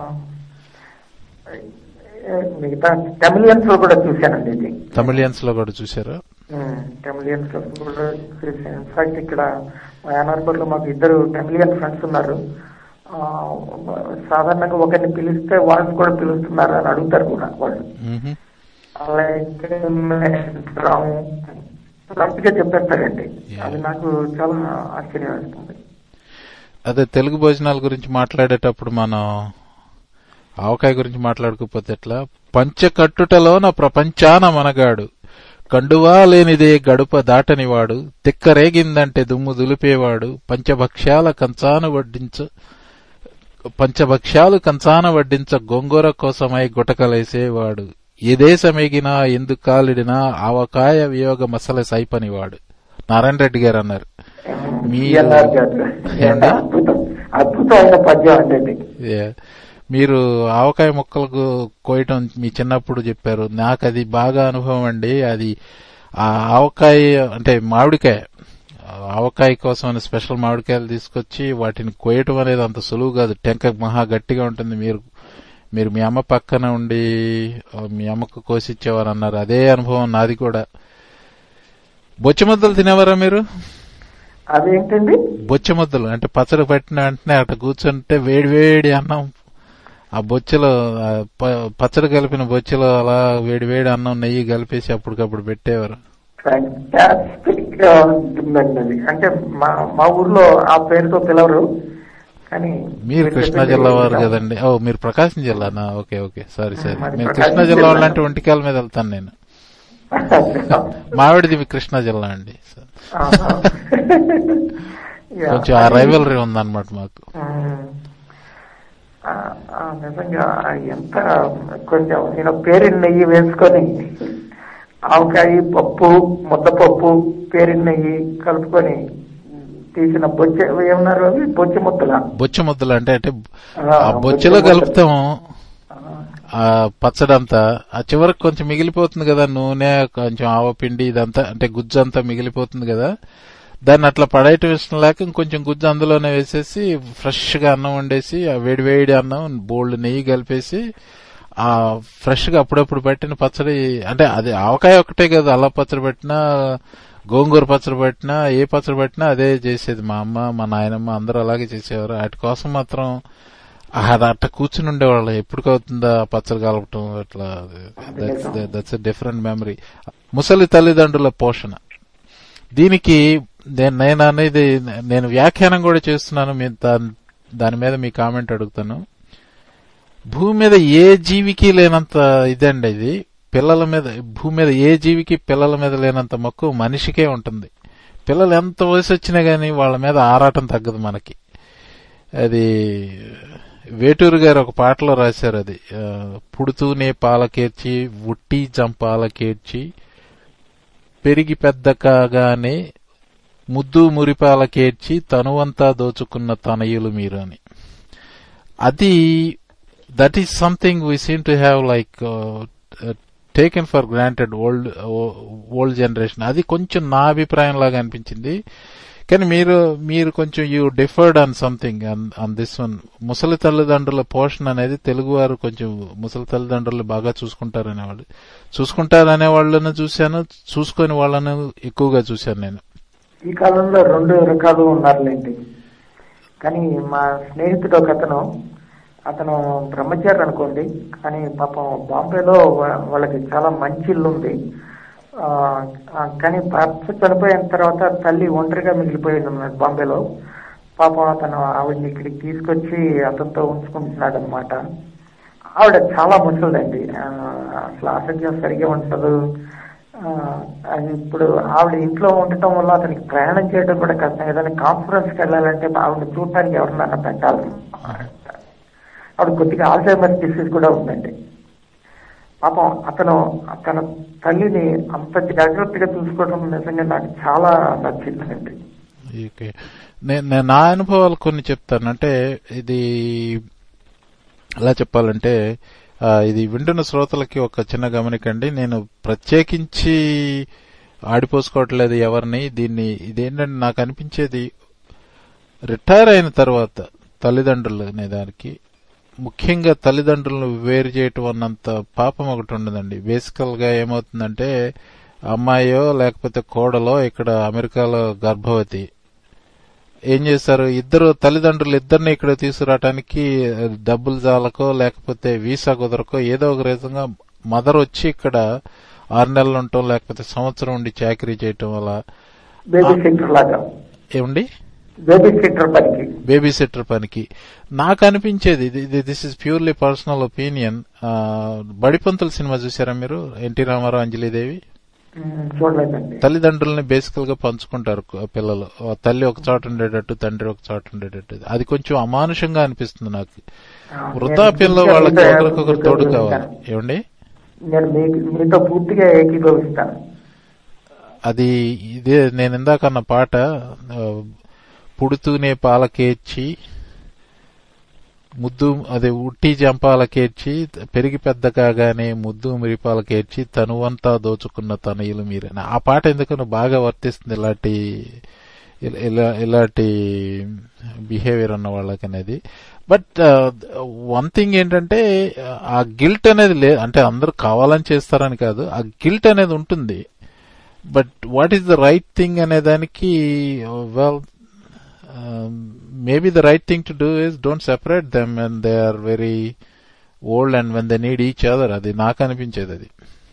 మిగతా టమిలియన్స్ లో కూడా చూశానండి ఇది తమిళియన్స్ లో కూడా చూసారా టమిలియన్స్ లో కూడా చూశాను ఇన్ఫాక్ట్ ఇక్కడ మా యానార్బర్ లో మాకు ఇద్దరు టమిలియన్ ఫ్రెండ్స్ ఉన్నారు ఆ, సాధారణంగా ఒకరిని పిలిస్తే వాళ్ళని కూడా పిలుస్తున్నారు అని అడుగుతారు కూడా వాళ్ళు మ్హూ. అలాగే రాము కరెక్ట్గా చెప్పేస్తారండి Yeah. అది నాకు చాలా ఆశ్చర్యం వేస్తుంది అదే తెలుగు భోజనాల గురించి మాట్లాడేటప్పుడు మనం ఆవకాయ గురించి మాట్లాడుకోకపోతే ఎట్లా పంచకట్టుటలోన ప్రపంచాన మనగాడు కండువా లేనిదే గడుప దాటనివాడు తిక్కరేగిందంటే దుమ్ము దులిపేవాడు పంచభక్ష్యాల కంచాన వడ్డించ పంచభక్ష్యాలు కంచాన వడ్డించ గొంగూర కోసమై గుటకలేసేవాడు ఏ దేశమేగినా ఎందు కాలిడినా ఆవకాయ వియోగ మసల సైపనివాడు నారాయణ రెడ్డి గారు అన్నారు మీ- ఎన్ఆర్ గారు ఏంటి? అద్భుతం అద్భుతమైన పద్యం అండి అది. Yeah. మీరు ఆవకాయ ముక్కలకు కోయటం మీ చిన్నప్పుడు చెప్పారు నాకు అది బాగా అనుభవం అండి అది ఆ ఆవకాయ అంటే మామిడికాయ ఆ ఆవకాయ కోసం అని స్పెషల్ మామిడికాయలు తీసుకొచ్చి వాటిని కోయటం అనేది అంత సులువు కాదు టెంక మహా గట్టిగా ఉంటుంది మీరు మీరు మీ అమ్మ పక్కన ఉండి ఆ, మీ అమ్మకు కోసిచ్చేవారు అన్నారు అదే అనుభవం నాది కూడా బొచ్చి ముద్దలు తినేవారా మీరు అదేంటండి బొచ్చ ముద్దలు అంటే పచ్చడి పెట్టిన వెంటనే అక్కడ కూర్చుంటే వేడి వేడి అన్నం ఆ బొచ్చలో ఆ ప- పచ్చడి కలిపిన బొచ్చలో అలా వేడి వేడి అన్నం నెయ్యి కలిపేసి అప్పటికప్పుడు పెట్టేవారు ఫ్యాంటాస్టిక్ ఉంటుందండి అది అంటే మా మా ఊర్లో ఆ పేరుతో పిలవరు కానీ మీరు కృష్ణా చెప్పింది జిల్లా వారు వింటాం. కదండి ఓ మీరు ప్రకాశం జిల్లానా ఓకే ఓకే సారీ సారీ మాది మీరు ప్రకాశం కృష్ణా జిల్లా జిల్లా. వాళ్ళంటే ఒంటికాల మీద వెళ్తాను నేను మావిడిది మీ కృష్ణా జిల్లా అండి ఆహా. యా, కొంచెం ఆ అది- రైవలరీ ఉందన్నమాట మాకు మ్మ్. ఆ, ఆ, నిజంగా ఎంత కొంచెం నేను పేరుని నెయ్యి వేసుకొని ఆవకాయ పప్పు ముద్దపప్పు పేరుని నెయ్యి కలుపుకొని తీసిన బొచ్చ ఏమన్నారు అవి బొచ్చ ముద్దల బొచ్చ ముద్దలు అంటే అంటే ఆ, ఆ బొచ్చ బొచ్చలో ముద్దలు. కలుపుతాము ఆ పచ్చడంతా ఆ చివరికి కొంచెం మిగిలిపోతుంది కదా నూనె కొంచెం ఆవపిండి ఇదంతా అంటే గుజ్జు అంతా మిగిలిపోతుంది కదా దాన్ని అట్లా పడేయటం ఇష్టం లేక ఇంకొంచెం గుజ్జు అందులోనే వేసేసి ఫ్రెష్ గా అన్నం వండేసి ఆ వేడి వేడి అన్నం బోల్డ్ నెయ్యి కలిపేసి ఆ ఫ్రెష్ గా అప్పుడప్పుడు పెట్టిన పచ్చడి అంటే అది ఆవకాయ ఒకటే కదా అల్లం పచ్చడి పెట్టినా గోంగూర పచ్చడి పెట్టినా ఏ పచ్చడి పెట్టినా అదే చేసేది మా అమ్మ మా నాయనమ్మ అందరూ అలాగే చేసేవారు వాటి కోసం మాత్రం అది అట్ట కూర్చుని ఉండేవాళ్ళు ఎప్పటికవుతుందా పచ్చడి కలపటం అట్లా దట్స్ డిఫరెంట్ మెమరీ ముసలి తల్లిదండ్రుల పోషణ దీనికి నేను నేను అనేది నేను వ్యాఖ్యానం కూడా చేస్తున్నాను మీ దాని దాని మీద మీ కామెంట్ అడుగుతాను భూమి మీద ఏ జీవికి లేనంత ఇదండి ఇది పిల్లల మీద భూమి మీద ఏ జీవికి పిల్లల మీద లేనంత మక్కువ మనిషికే ఉంటుంది పిల్లలు ఎంత వయసు వచ్చినా గానీ వాళ్ళ మీద ఆరాటం తగ్గదు మనకి అది వేటూరు గారు ఒక పాటలో రాశారు అది ఆ, పుడుతూనే పాలకేర్చి ఉట్టి జంపాలకేర్చి పెరిగి పెద్ద కాగానే ముద్దు మురిపాలకేర్చి తనువంతా దోచుకున్న తనయులు మీరు అని అది that is something we seem to have like taken for granted old old generation అది కొంచెం నా అభిప్రాయం లాగా అనిపించింది కానీ మీరు మీరు కొంచెం you differed on something on this one ముసలి తల్లిదండ్రుల పోషణ అనేది తెలుగువారు కొంచెం ముసలి తల్లిదండ్రులు బాగా చూసుకుంటారనేవాళ్ళు చూసుకుంటారనే వాళ్ళను చూశాను చూసుకొని వాళ్ళను ఎక్కువగా చూశాను నేను ఈ కాలంలో రెండు రకాలు ఉన్నారులేండి కానీ మా స్నేహితుడు ఒక అతను అతను బ్రహ్మచారి అనుకోండి కానీ పాపం బాంబేలో వా- వాళ్ళకి చాలా మంచి ఇల్లు ఉంది ఆ, ఆ, కానీ భర్త చనిపోయిన తర్వాత తల్లి ఒంటరిగా మిగిలిపోయింది అన్నమాట బాంబేలో పాపం అతను ఆవిడని ఇక్కడికి తీసుకొచ్చి అతనితో ఉంచుకుంటున్నాడు అనమాట ఆవిడ చాలా ముసలిదండి ఆ, అసలు ఆరోగ్యం సరిగా ఉండదు ఆ, అది ఇప్పుడు ఆవిడ ఇంట్లో ఉండటం వల్ల అతనికి ప్రయాణం చేయడం కూడా కష్టం ఏదైనా కాన్ఫరెన్స్కి వెళ్ళాలంటే ఆవిడ చూడటానికి ఎవరినన్నా పెట్టాలి ఆవిడ కొద్దిగా ఆల్జైమర్ డిసీజ్ కూడా ఉందండి పాపం అతను తన తల్లిని అంత జాగ్రత్తగా చూసుకోవడం నిజంగా నాకు చాలా నచ్చిందండి ఓకే నేను నేను నా అనుభవాలు కొన్ని చెప్తాను అంటే ఇది ఎలా చెప్పాలంటే ఆ, ఇది వింటున్న శ్రోతలకి ఒక చిన్న గమనికండి నేను ప్రత్యేకించి ఆడిపోసుకోవట్లేదు ఎవరిని దీన్ని ఇదేంటంటే నాకు అనిపించేది రిటైర్ అయిన తర్వాత తల్లిదండ్రులు అనే దానికి ముఖ్యంగా తల్లిదండ్రులను వేరు చేయటం అన్నంత పాపం ఒకటి ఉండదండి బేసికల్ గా ఏమవుతుందంటే అమ్మాయో లేకపోతే కోడలో ఇక్కడ అమెరికాలో గర్భవతి ఏం చేస్తారు ఇద్దరు తల్లిదండ్రులు ఇద్దరిని ఇక్కడ తీసుకురావటానికి డబ్బులు జాలకో లేకపోతే వీసా కుదరకో ఏదో ఒక రీతంగా మదర్ వచ్చి ఇక్కడ ఆరు నెలలు ఉండటం లేకపోతే సంవత్సరం ఉండి చాకరీ చేయటం వల్ల బేబీ సిట్టర్ లాగా ఏమండి బేబీ సిట్టర్ పనికి బేబీ సిట్టర్ పనికి నాకు అనిపించేది this is purely personal opinion బడిపంతుల సినిమా చూసారా మీరు ఎన్టీ రామారావు అంజలిదేవి ఉమ్, చూడలేదండి తల్లిదండ్రుల్ని బేసికల్ గా పంచుకుంటారు కు- పిల్లలు ఆ తల్లి ఒక చోట ఉండేటట్టు తండ్రి ఒక చోట ఉండేటట్టు అది కొంచెం అమానుషంగా అనిపిస్తుంది నాకు ఆ, వృద్ధాప్యంలో నేను వాళ్ళకి పూర్తిగా ఒకరికొకరు మీతో తోడు కావాలి ఏకీభవిస్తాను. ఏమండి నేను మీకు మీతో పూర్తిగా ఏకీభవిస్తాను అది ఇదే నేను ఇందాక అన్న పాట ఆ, పుడుతూనే పాలకేర్చి ముద్దు అదే ఉట్టి జంపాలకేర్చి పెరిగి పెద్ద కాగానే ముద్దు మిరిపాలకేర్చి తనువంతా దోచుకున్న తనయులు మీరే ఆ పాట ఎందుకనో బాగా వర్తిస్తుంది ఇలాంటి ఇలా- ఇలా ఇలాంటి బిహేవియర్ ఉన్న వాళ్ళకి అనేది బట్ వన్ థింగ్ ఏంటంటే ఆ గిల్ట్ అనేది లే అంటే అందరూ కావాలని చేస్తారని కాదు ఆ గిల్ట్ అనేది ఉంటుంది but what is the right thing అనే దానికి well maybe the right thing to do is don't separate them and they are very old and when they need each other అది నాకు అనిపించేది అది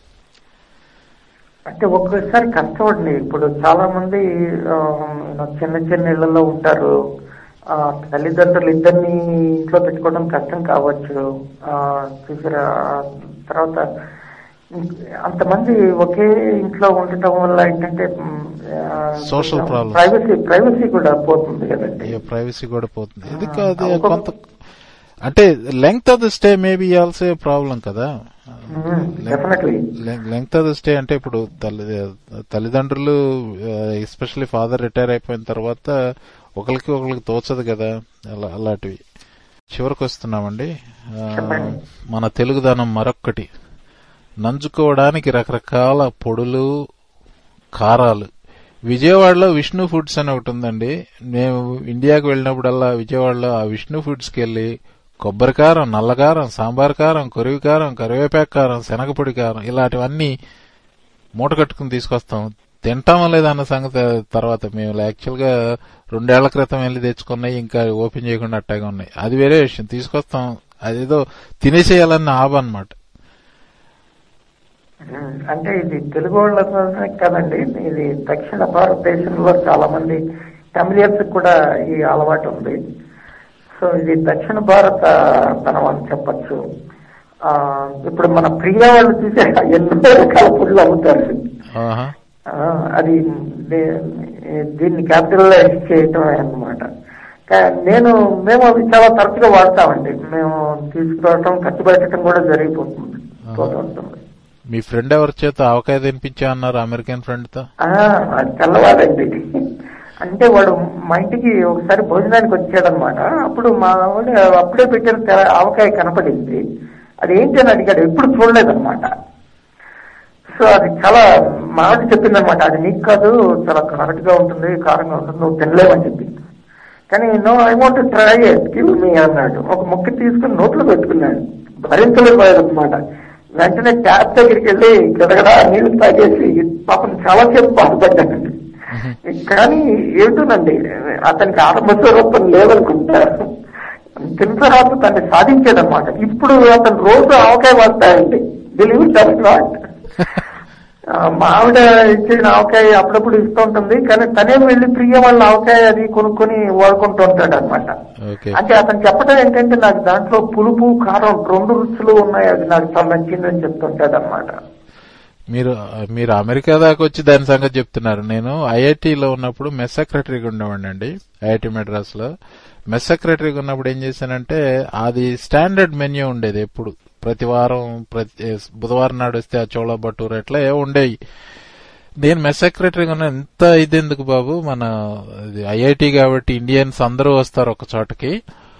అంటే ఒక్కొక్కసారి కష్టపడండి ఇప్పుడు చాలా మంది ఆ, చిన్న చిన్న ఇళ్లలో ఉంటారు ఆ, తల్లిదండ్రులు ఇద్దరిని ఇంట్లో పెట్టుకోవడం కష్టం కావచ్చు ఆ, చూసారా తర్వాత అంతమంది ఒకే ఇంట్లో ఉండటం వల్ల ఏంటంటే Social problems. ప్రైవసీ ప్రైవసీ కూడా పోతుంది కదండి ప్రైవసీ కూడా పోతుంది ఇది ఆ, కాదు ఒక- కొంత అంటే length of the stay maybe also problem కదా definitely length of the stay అంటే ఇప్పుడు తల్లి తల్లిదండ్రులు ఎస్పెషల్లీ ఫాదర్ రిటైర్ అయిపోయిన తర్వాత ఒకరికి ఒకరికి తోచదు కదా అలా అలాంటివి చివరికి వస్తున్నామండి ఆ, చెప్పండి. మన తెలుగుదనం మరొక్కటి నంజుకోవడానికి రకరకాల పొడులు కారాలు విజయవాడలో విష్ణు ఫుడ్స్ అని ఒకటి ఉందండి మేము ఇండియాకి వెళ్ళినప్పుడల్లా విజయవాడలో ఆ విష్ణు ఫుడ్స్కి వెళ్ళి కొబ్బరి కారం నల్లకారం సాంబార్ కారం కొరివి కారం కరివేపాకు కారం శనగపొడి కారం ఇలాంటివన్నీ మూట కట్టుకుని తీసుకొస్తాం తింటామో లేదా అన్న సంగతి తర్వాత మేము యాక్చువల్ గా రెండేళ్ల క్రితం వెళ్ళి తెచ్చుకున్నాయి ఇంకా ఓపెన్ చేయకుండా అట్టాగా ఉన్నాయి అది వేరే విషయం తీసుకొస్తాం అదేదో తినేసేయాలన్న ఆబ అనమాట ఉమ్, అంటే ఇది తెలుగు వాళ్ళ కదండి ఇది దక్షిణ భారతదేశంలో చాలా మంది తమిళియన్స్ కూడా ఈ అలవాటు ఉంది సో ఇది దక్షిణ భారత తనం అని చెప్పచ్చు ఆ, ఇప్పుడు మన ప్రియ వాళ్ళు చూసే ఎన్నో రకాల ఫుడ్లు అమ్ముతారు ఆహా. ఆ, అది దే- దీన్ని క్యాపిటలైజ్ చేయటమే అన్నమాట కా- నేను మేము అవి చాలా తరచుగా వాడతామండి మేము తీసుకురావటం ఖర్చు పెట్టడం కూడా జరిగిపోతుంది పోతూ ఉంటుంది మీ ఫ్రెండ్ ఎవరి చేత ఆవకాయ తినిపించా అన్నారు అమెరికన్ ఫ్రెండ్ తో ఆ, అది తెల్లవాడండి అంటే వాడు మా ఇంటికి ఒకసారి భోజనానికి వచ్చాడనమాట అప్పుడు మా వాడు అప్పుడే పెట్టిన తెర- ఆవకాయ కనపడింది అది ఏంటి అని అడిగాడు ఎప్పుడు చూడలేదన్నమాట సో అది చాలా మా ఆవిడ చెప్పిందనమాట అది నీకు కాదు చాలా ఘాటుగా గా ఉంటుంది కారంగా ఉంటుంది నువ్వు తినలేవని చెప్పింది కానీ no I want try it give me అన్నాడు ఒక ముక్క తీసుకుని నోట్లో పెట్టుకున్నాడు భరించలేకపోయాడనమాట వెంటనే ట్యాప్ దగ్గరికి వెళ్ళి గడగడా నీళ్లు తాగేసి పాపం చాలా సేపు బాధపడ్డానండి కానీ ఏంటోనండి అతనికి ఆత్మస్వరూపం లేదనుకుంటా తిన్న తర్వాత దాన్ని సాధించాడనమాట ఇప్పుడు అతను రోజు ఆవకాయ వాడతాయండి బిలీవ్ నాట్ మా ఆవిడ ఇచ్చిన ఆవకాయ అప్పుడప్పుడు ఇస్తూ ఉంటుంది కానీ తనే వెళ్ళి ప్రియ వాళ్ళ ఆవకాయ అది కొనుక్కొని వాడుకుంటూ ఉంటాడు అనమాట ఓకే అంటే అతను చెప్పడం ఏంటంటే నాకు దాంట్లో పులుపు కారం రెండు రుచులు ఉన్నాయి అది నాకు చాలా నచ్చిందని చెప్తుంటాడు అనమాట మీరు మీరు అమెరికా దాకా వచ్చి దాని సంగతి చెప్తున్నారు నేను ఐఐటిలో ఉన్నప్పుడు మెస్ సెక్రటరీగా ఉండేవాడిని అండి ఐఐటి మెడ్రాస్ లో మెస్ సెక్రటరీగా ఉన్నప్పుడు ఏం చేశానంటే అది స్టాండర్డ్ మెన్యూ ఉండేది ఎప్పుడు ప్రతి వారం ప్రతి బుధవారం నాడు వస్తే ఆ చోళ బటూర్ ఎట్లా ఏ ఉండేవి నేను మెస్ సెక్రటరీగా ఉన్న ఎంత ఇది ఎందుకు బాబు మన ఐఐటి కాబట్టి ఇండియన్స్ అందరూ వస్తారు ఒక చోటకి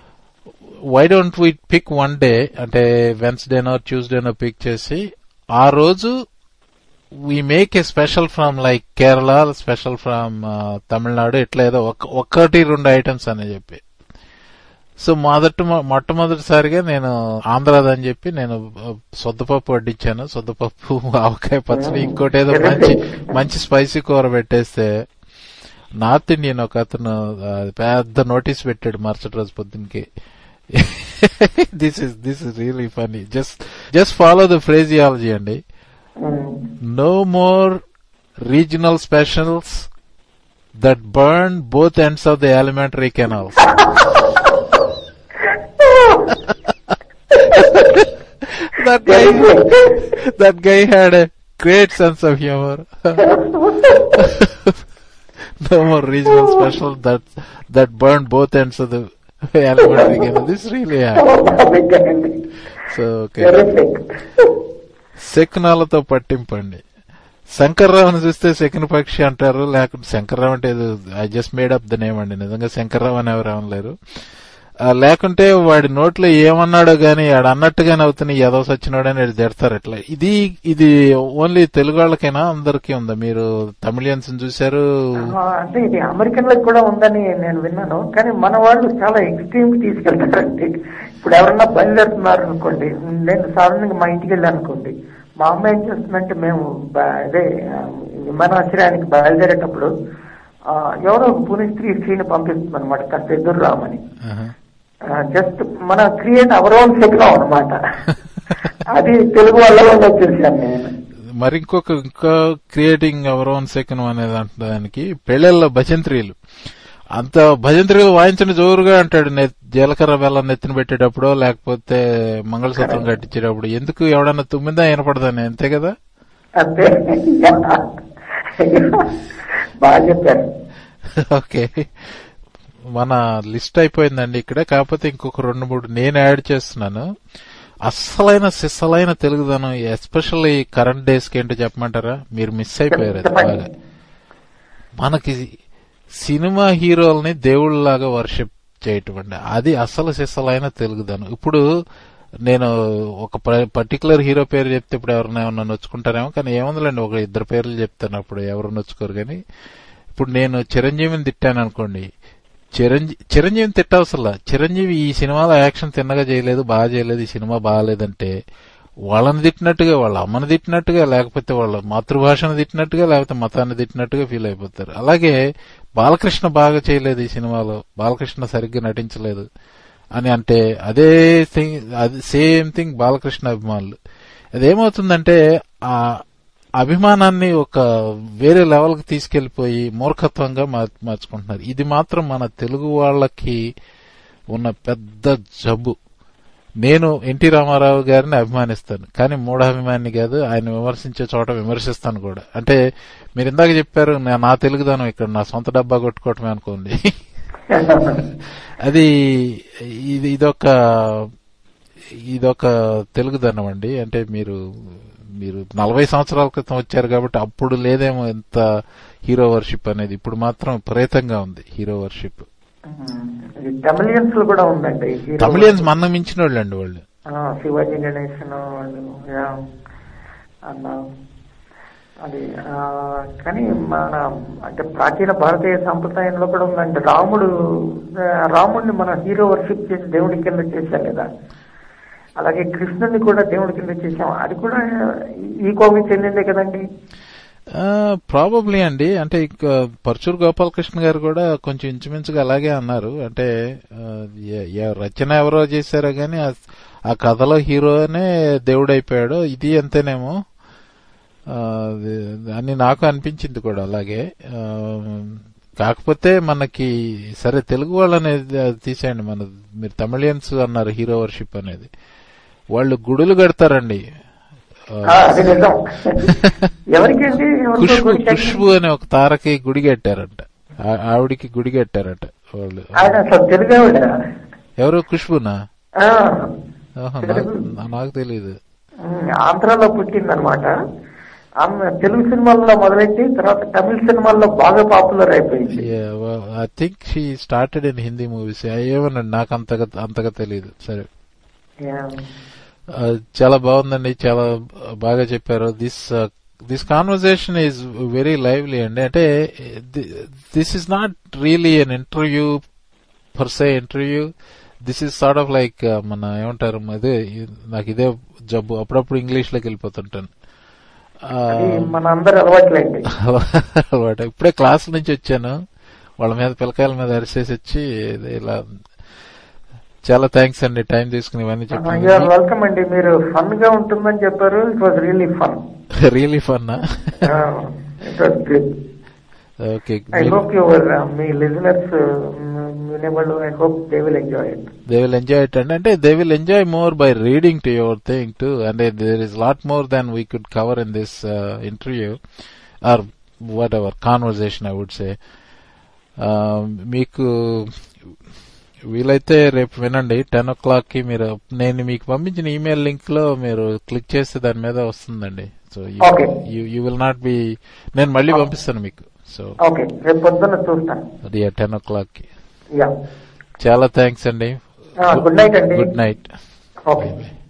why don't we pick one day అంటే వెన్స్డేనో ట్యూస్డేనో పిక్ చేసి ఆ రోజు we make a special from like Kerala special from Tamil Nadu ఇట్లా ఏదో ఒక- ఒక్కటి రెండు ఐటమ్స్ అని చెప్పి సో మొదట మొట్టమొదటిసారిగా నేను ఆంధ్రాదని చెప్పి నేను ఆ, సొద్దపప్పు వడ్డించాను సొద్దపప్పు ఆవకాయ పచ్చడి ఇంకోటి ఏదో మంచి మంచి స్పైసీ కూర పెట్టేస్తే నార్త్ ఇండియన్ ఒక అతను ఆ, పెద్ద నోటీస్ పెట్టాడు మరుసటి రోజు పొద్దున్నకి this is this is really funny just just follow the phraseology అండి no more regional specials that burn both ends of the alimentary canals. that guy, that guy had a great sense of humor. no more regional special that that burn both ends of the alimentary canal. This really happened. So okay. Terrific శకునాలతో పట్టింపండి శంకర్రావుని చూస్తే శకున పక్షి అంటారు లేకుంటే శంకర్రావు అంటే I just made up the name అండి నిజంగా శంకర్రావు అని ఎవరు అనలేరు ఆ, లేకుంటే వాడి నోట్లో ఏమన్నాడో గాని ఆడు అన్నట్టుగానే అవుతున్నాయి ఏదో సచ్చినోడని వాడు తిడతారు అట్లా ఇది ఇది ఓన్లీ తెలుగు వాళ్ళకైనా అందరికీ ఉందా మీరు తమిళియన్స్ చూశారు ఆ, అంటే ఇది అమెరికన్ లో కూడా ఉందని నేను విన్నాను కానీ మన వాళ్ళు చాలా ఎక్స్ట్రీమ్ కి తీసుకెళ్తారండి ఇప్పుడు ఎవరన్నా బయలుదేరుతున్నారు అనుకోండి నేను సాధారణంగా మా ఇంటికి వెళ్ళాను అనుకోండి మా అమ్మ ఏం చేస్తుందంటే మేము బ- అదే ఆ, విమానాశ్రయానికి బయలుదేరేటప్పుడు ఆ, ఎవరో ఒక పుని స్త్రీ స్త్రీని పంపిస్తుంది అనమాట కాస్త ఎదురు రామని ఆహా. జస్ట్ మన క్రియేట్ అవర్ ఓన్ శకలం అనమాట అది తెలుగు వాళ్ళలో వచ్చేసాను నేను మరి ఇంకొక ఇంకా క్రియేటింగ్ అవర్ ఓన్ సెకండ్ అనేది అంటానికి పెళ్లిళ్ళ భజంత్రీలు అంత భజంత్రీలు వాయించని జోరుగా అంటాడు నె- జీలకర్ర బెల్లం నెత్తిన పెట్టేటప్పుడు లేకపోతే మంగళసూత్రం కట్టించేటప్పుడు ఎందుకు ఎవడన్నా తుమ్మిందా వినపడదని అంతే కదా అంతే బాగా చెప్పారు ఓకే మన లిస్ట్ అయిపోయిందండి ఇక్కడ కాకపోతే ఇంకొక రెండు మూడు నేను యాడ్ చేస్తున్నాను అస్సలైన సిస్సలైన తెలుగుదనం ఎస్పెషల్లీ కరెంట్ డేస్ కి ఏంటో చెప్పమంటారా మీరు మిస్ అయిపోయారు అది చెప్పండి. బాగా మనకి సినిమా హీరోల్ని దేవుళ్ళలాగా వర్షిప్ చేయటం అండి అది అసలు సిస్సలైన తెలుగుదనం ఇప్పుడు నేను ఒక పర్టికులర్ హీరో పేరు చెప్తే ఇప్పుడు ఎవరైనా ఏమన్నా నొచ్చుకుంటారేమో కానీ ఏముందిలేండి ఒక ఇద్దరు పేర్లు చెప్తాను అప్పుడు ఎవరు నొచ్చుకోరు కానీ ఇప్పుడు నేను చిరంజీవిని తిట్టాను అనుకోండి చిరంజీ చిరంజీవిని తిట్టవసలా చిరంజీవి ఈ సినిమాలో యాక్షన్ తిన్నగా చేయలేదు బాగా చేయలేదు ఈ సినిమా బాగాలేదంటే వాళ్ళని తిట్టినట్టుగా వాళ్ళ అమ్మని తిట్టినట్టుగా లేకపోతే వాళ్ళ మాతృభాషను తిట్టినట్టుగా లేకపోతే మతాన్ని తిట్టినట్టుగా ఫీల్ అయిపోతారు అలాగే బాలకృష్ణ బాగా చేయలేదు ఈ సినిమాలో బాలకృష్ణ సరిగ్గా నటించలేదు అని అంటే అదే థింగ్ అది సేమ్ థింగ్ బాలకృష్ణ అభిమానులు అదేమవుతుందంటే ఆ అభిమానాన్ని ఒక వేరే లెవెల్కి తీసుకెళ్లిపోయి మూర్ఖత్వంగా మార్- మార్చుకుంటున్నారు ఇది మాత్రం మన తెలుగు వాళ్ళకి ఉన్న పెద్ద జబ్బు నేను ఎన్టీ రామారావు గారిని అభిమానిస్తాను కానీ మూఢాభిమాని కాదు ఆయన విమర్శించే చోట విమర్శిస్తాను కూడా అంటే మీరు ఇందాక చెప్పారు నా- నా తెలుగుదనం ఇక్కడ నా సొంత డబ్బా కొట్టుకోవటమే అనుకోండి అది ఇది ఇదొక ఇదొక తెలుగుదనం అండి అంటే మీరు మీరు నలభై సంవత్సరాల క్రితం వచ్చారు కాబట్టి అప్పుడు లేదేమో ఎంత హీరో వర్షిప్ అనేది ఇప్పుడు మాత్రం విపరీతంగా ఉంది హీరో వర్షిప్ ఇది తమిళియన్స్ లో కూడా ఉందండి హీరో. తమిళియన్స్ మన మించిన వాళ్ళు అండి వాళ్ళు ఆ, శివాజీ గణేశన్ వాళ్ళు యా, అన్న అది ఆ, కానీ మన అంటే ప్రాచీన భారతీయ సంప్రదాయంలో కూడా ఉందండి రాముడు ఆ, రాముడిని మన హీరో వర్షిప్ చేసి దేవుడి కింద చేశాం కదా అలాగే కృష్ణుని కూడా దేవుడి కింద చేశాం అది కూడా ఈ కోవిడ్ చెందిందే కదండి ప్రాబబ్లీ అండి అంటే ఇంకా పరచూరు గోపాలకృష్ణ గారు కూడా కొంచెం ఇంచుమించుగా అలాగే అన్నారు అంటే ఆ, ఎ- ఎ- రచన ఎవరో చేశారో గాని ఆ- ఆ కథలో హీరోనే దేవుడైపోయాడు ఇది అంతేనేమో ఆ, అది- అని నాకు అనిపించింది కూడా అలాగే ఆ, కాకపోతే మనకి సరే తెలుగు వాళ్ళని తీసేయండి మన మీరు తమిళియన్స్ అన్నారు హీరో వర్షిప్ అనేది వాళ్ళు గుడులు కడతారండి ఆ, ఆ, అది నిజం ఎవరికండి ఎవరికో ఖుష్బు గుడి కట్టి- ఖుష్బు అనే ఒక తారకి గుడి కట్టారంట ఆ- ఆవిడికి గుడి కట్టారంట వాళ్ళు ఆయన అసలు తెలుగు ఆవిడ ఎవరు ఖుష్బునా ఆ, ఆహా, తెలుగు. నాకు- నాకు తెలియదు ఉమ్, ఆంధ్రాలో పుట్టిందనమాట ఆమె తెలుగు సినిమాల్లో మొదలెట్టి తర్వాత తమిళ సినిమాల్లో బాగా పాపులర్ అయిపోయింది I think she started in Hindi movies ఏమన్నాడు నాకు అంతగా అంతగా తెలియదు సరే Yeah. ఆ, చాలా బాగుందండి చాలా బాగా చెప్పారు this this conversation is very lively అండి అంటే this is not really an interview per se interview this is sort of like మన ఏమంటారు అదే నాకు ఇదే జబ్బు అప్పుడప్పుడు ఇంగ్లీష్ లోకి వెళ్ళిపోతుంటాను ఆ, అది మన అందరి అలవాట్లేండి అలవాటు ఇప్పుడే క్లాస్ నుంచి వచ్చాను వాళ్ళ మీద పిల్లకాయల మీద అరిసేసి వచ్చి ఇది ఇలా చాలా థ్యాంక్స్ అండి టైం తీసుకుని ఇవన్నీ యూఆర్ చెప్పాను వెల్కమ్ అండి మీరు ఫన్ గా ఉంటుందని చెప్పారు it was really fun really fun it was great okay I hope your మీ లిజనర్స్ వినేవాళ్ళు I hope they will enjoy it they will enjoy it అండి అంటే they will enjoy more by reading to your thing to అంటే there is lot more than we could cover in this interview or whatever conversation I would say మీకు వీలైతే రేపు వినండి ten o'clock కి మీరు నేను మీకు పంపించిన ఈమెయిల్ లింక్ లో మీరు క్లిక్ చేస్తే దాని మీద వస్తుందండి so Okay. You will not be నేను మళ్ళీ పంపిస్తాను మీకు సో ఓకే రేపు పొద్దున్న చూస్తాను అది టెన్ ఓ క్లాక్ కి యా చాలా థ్యాంక్స్ అండి గుడ్ నైట్ అండి గుడ్ నైట్ ఓకే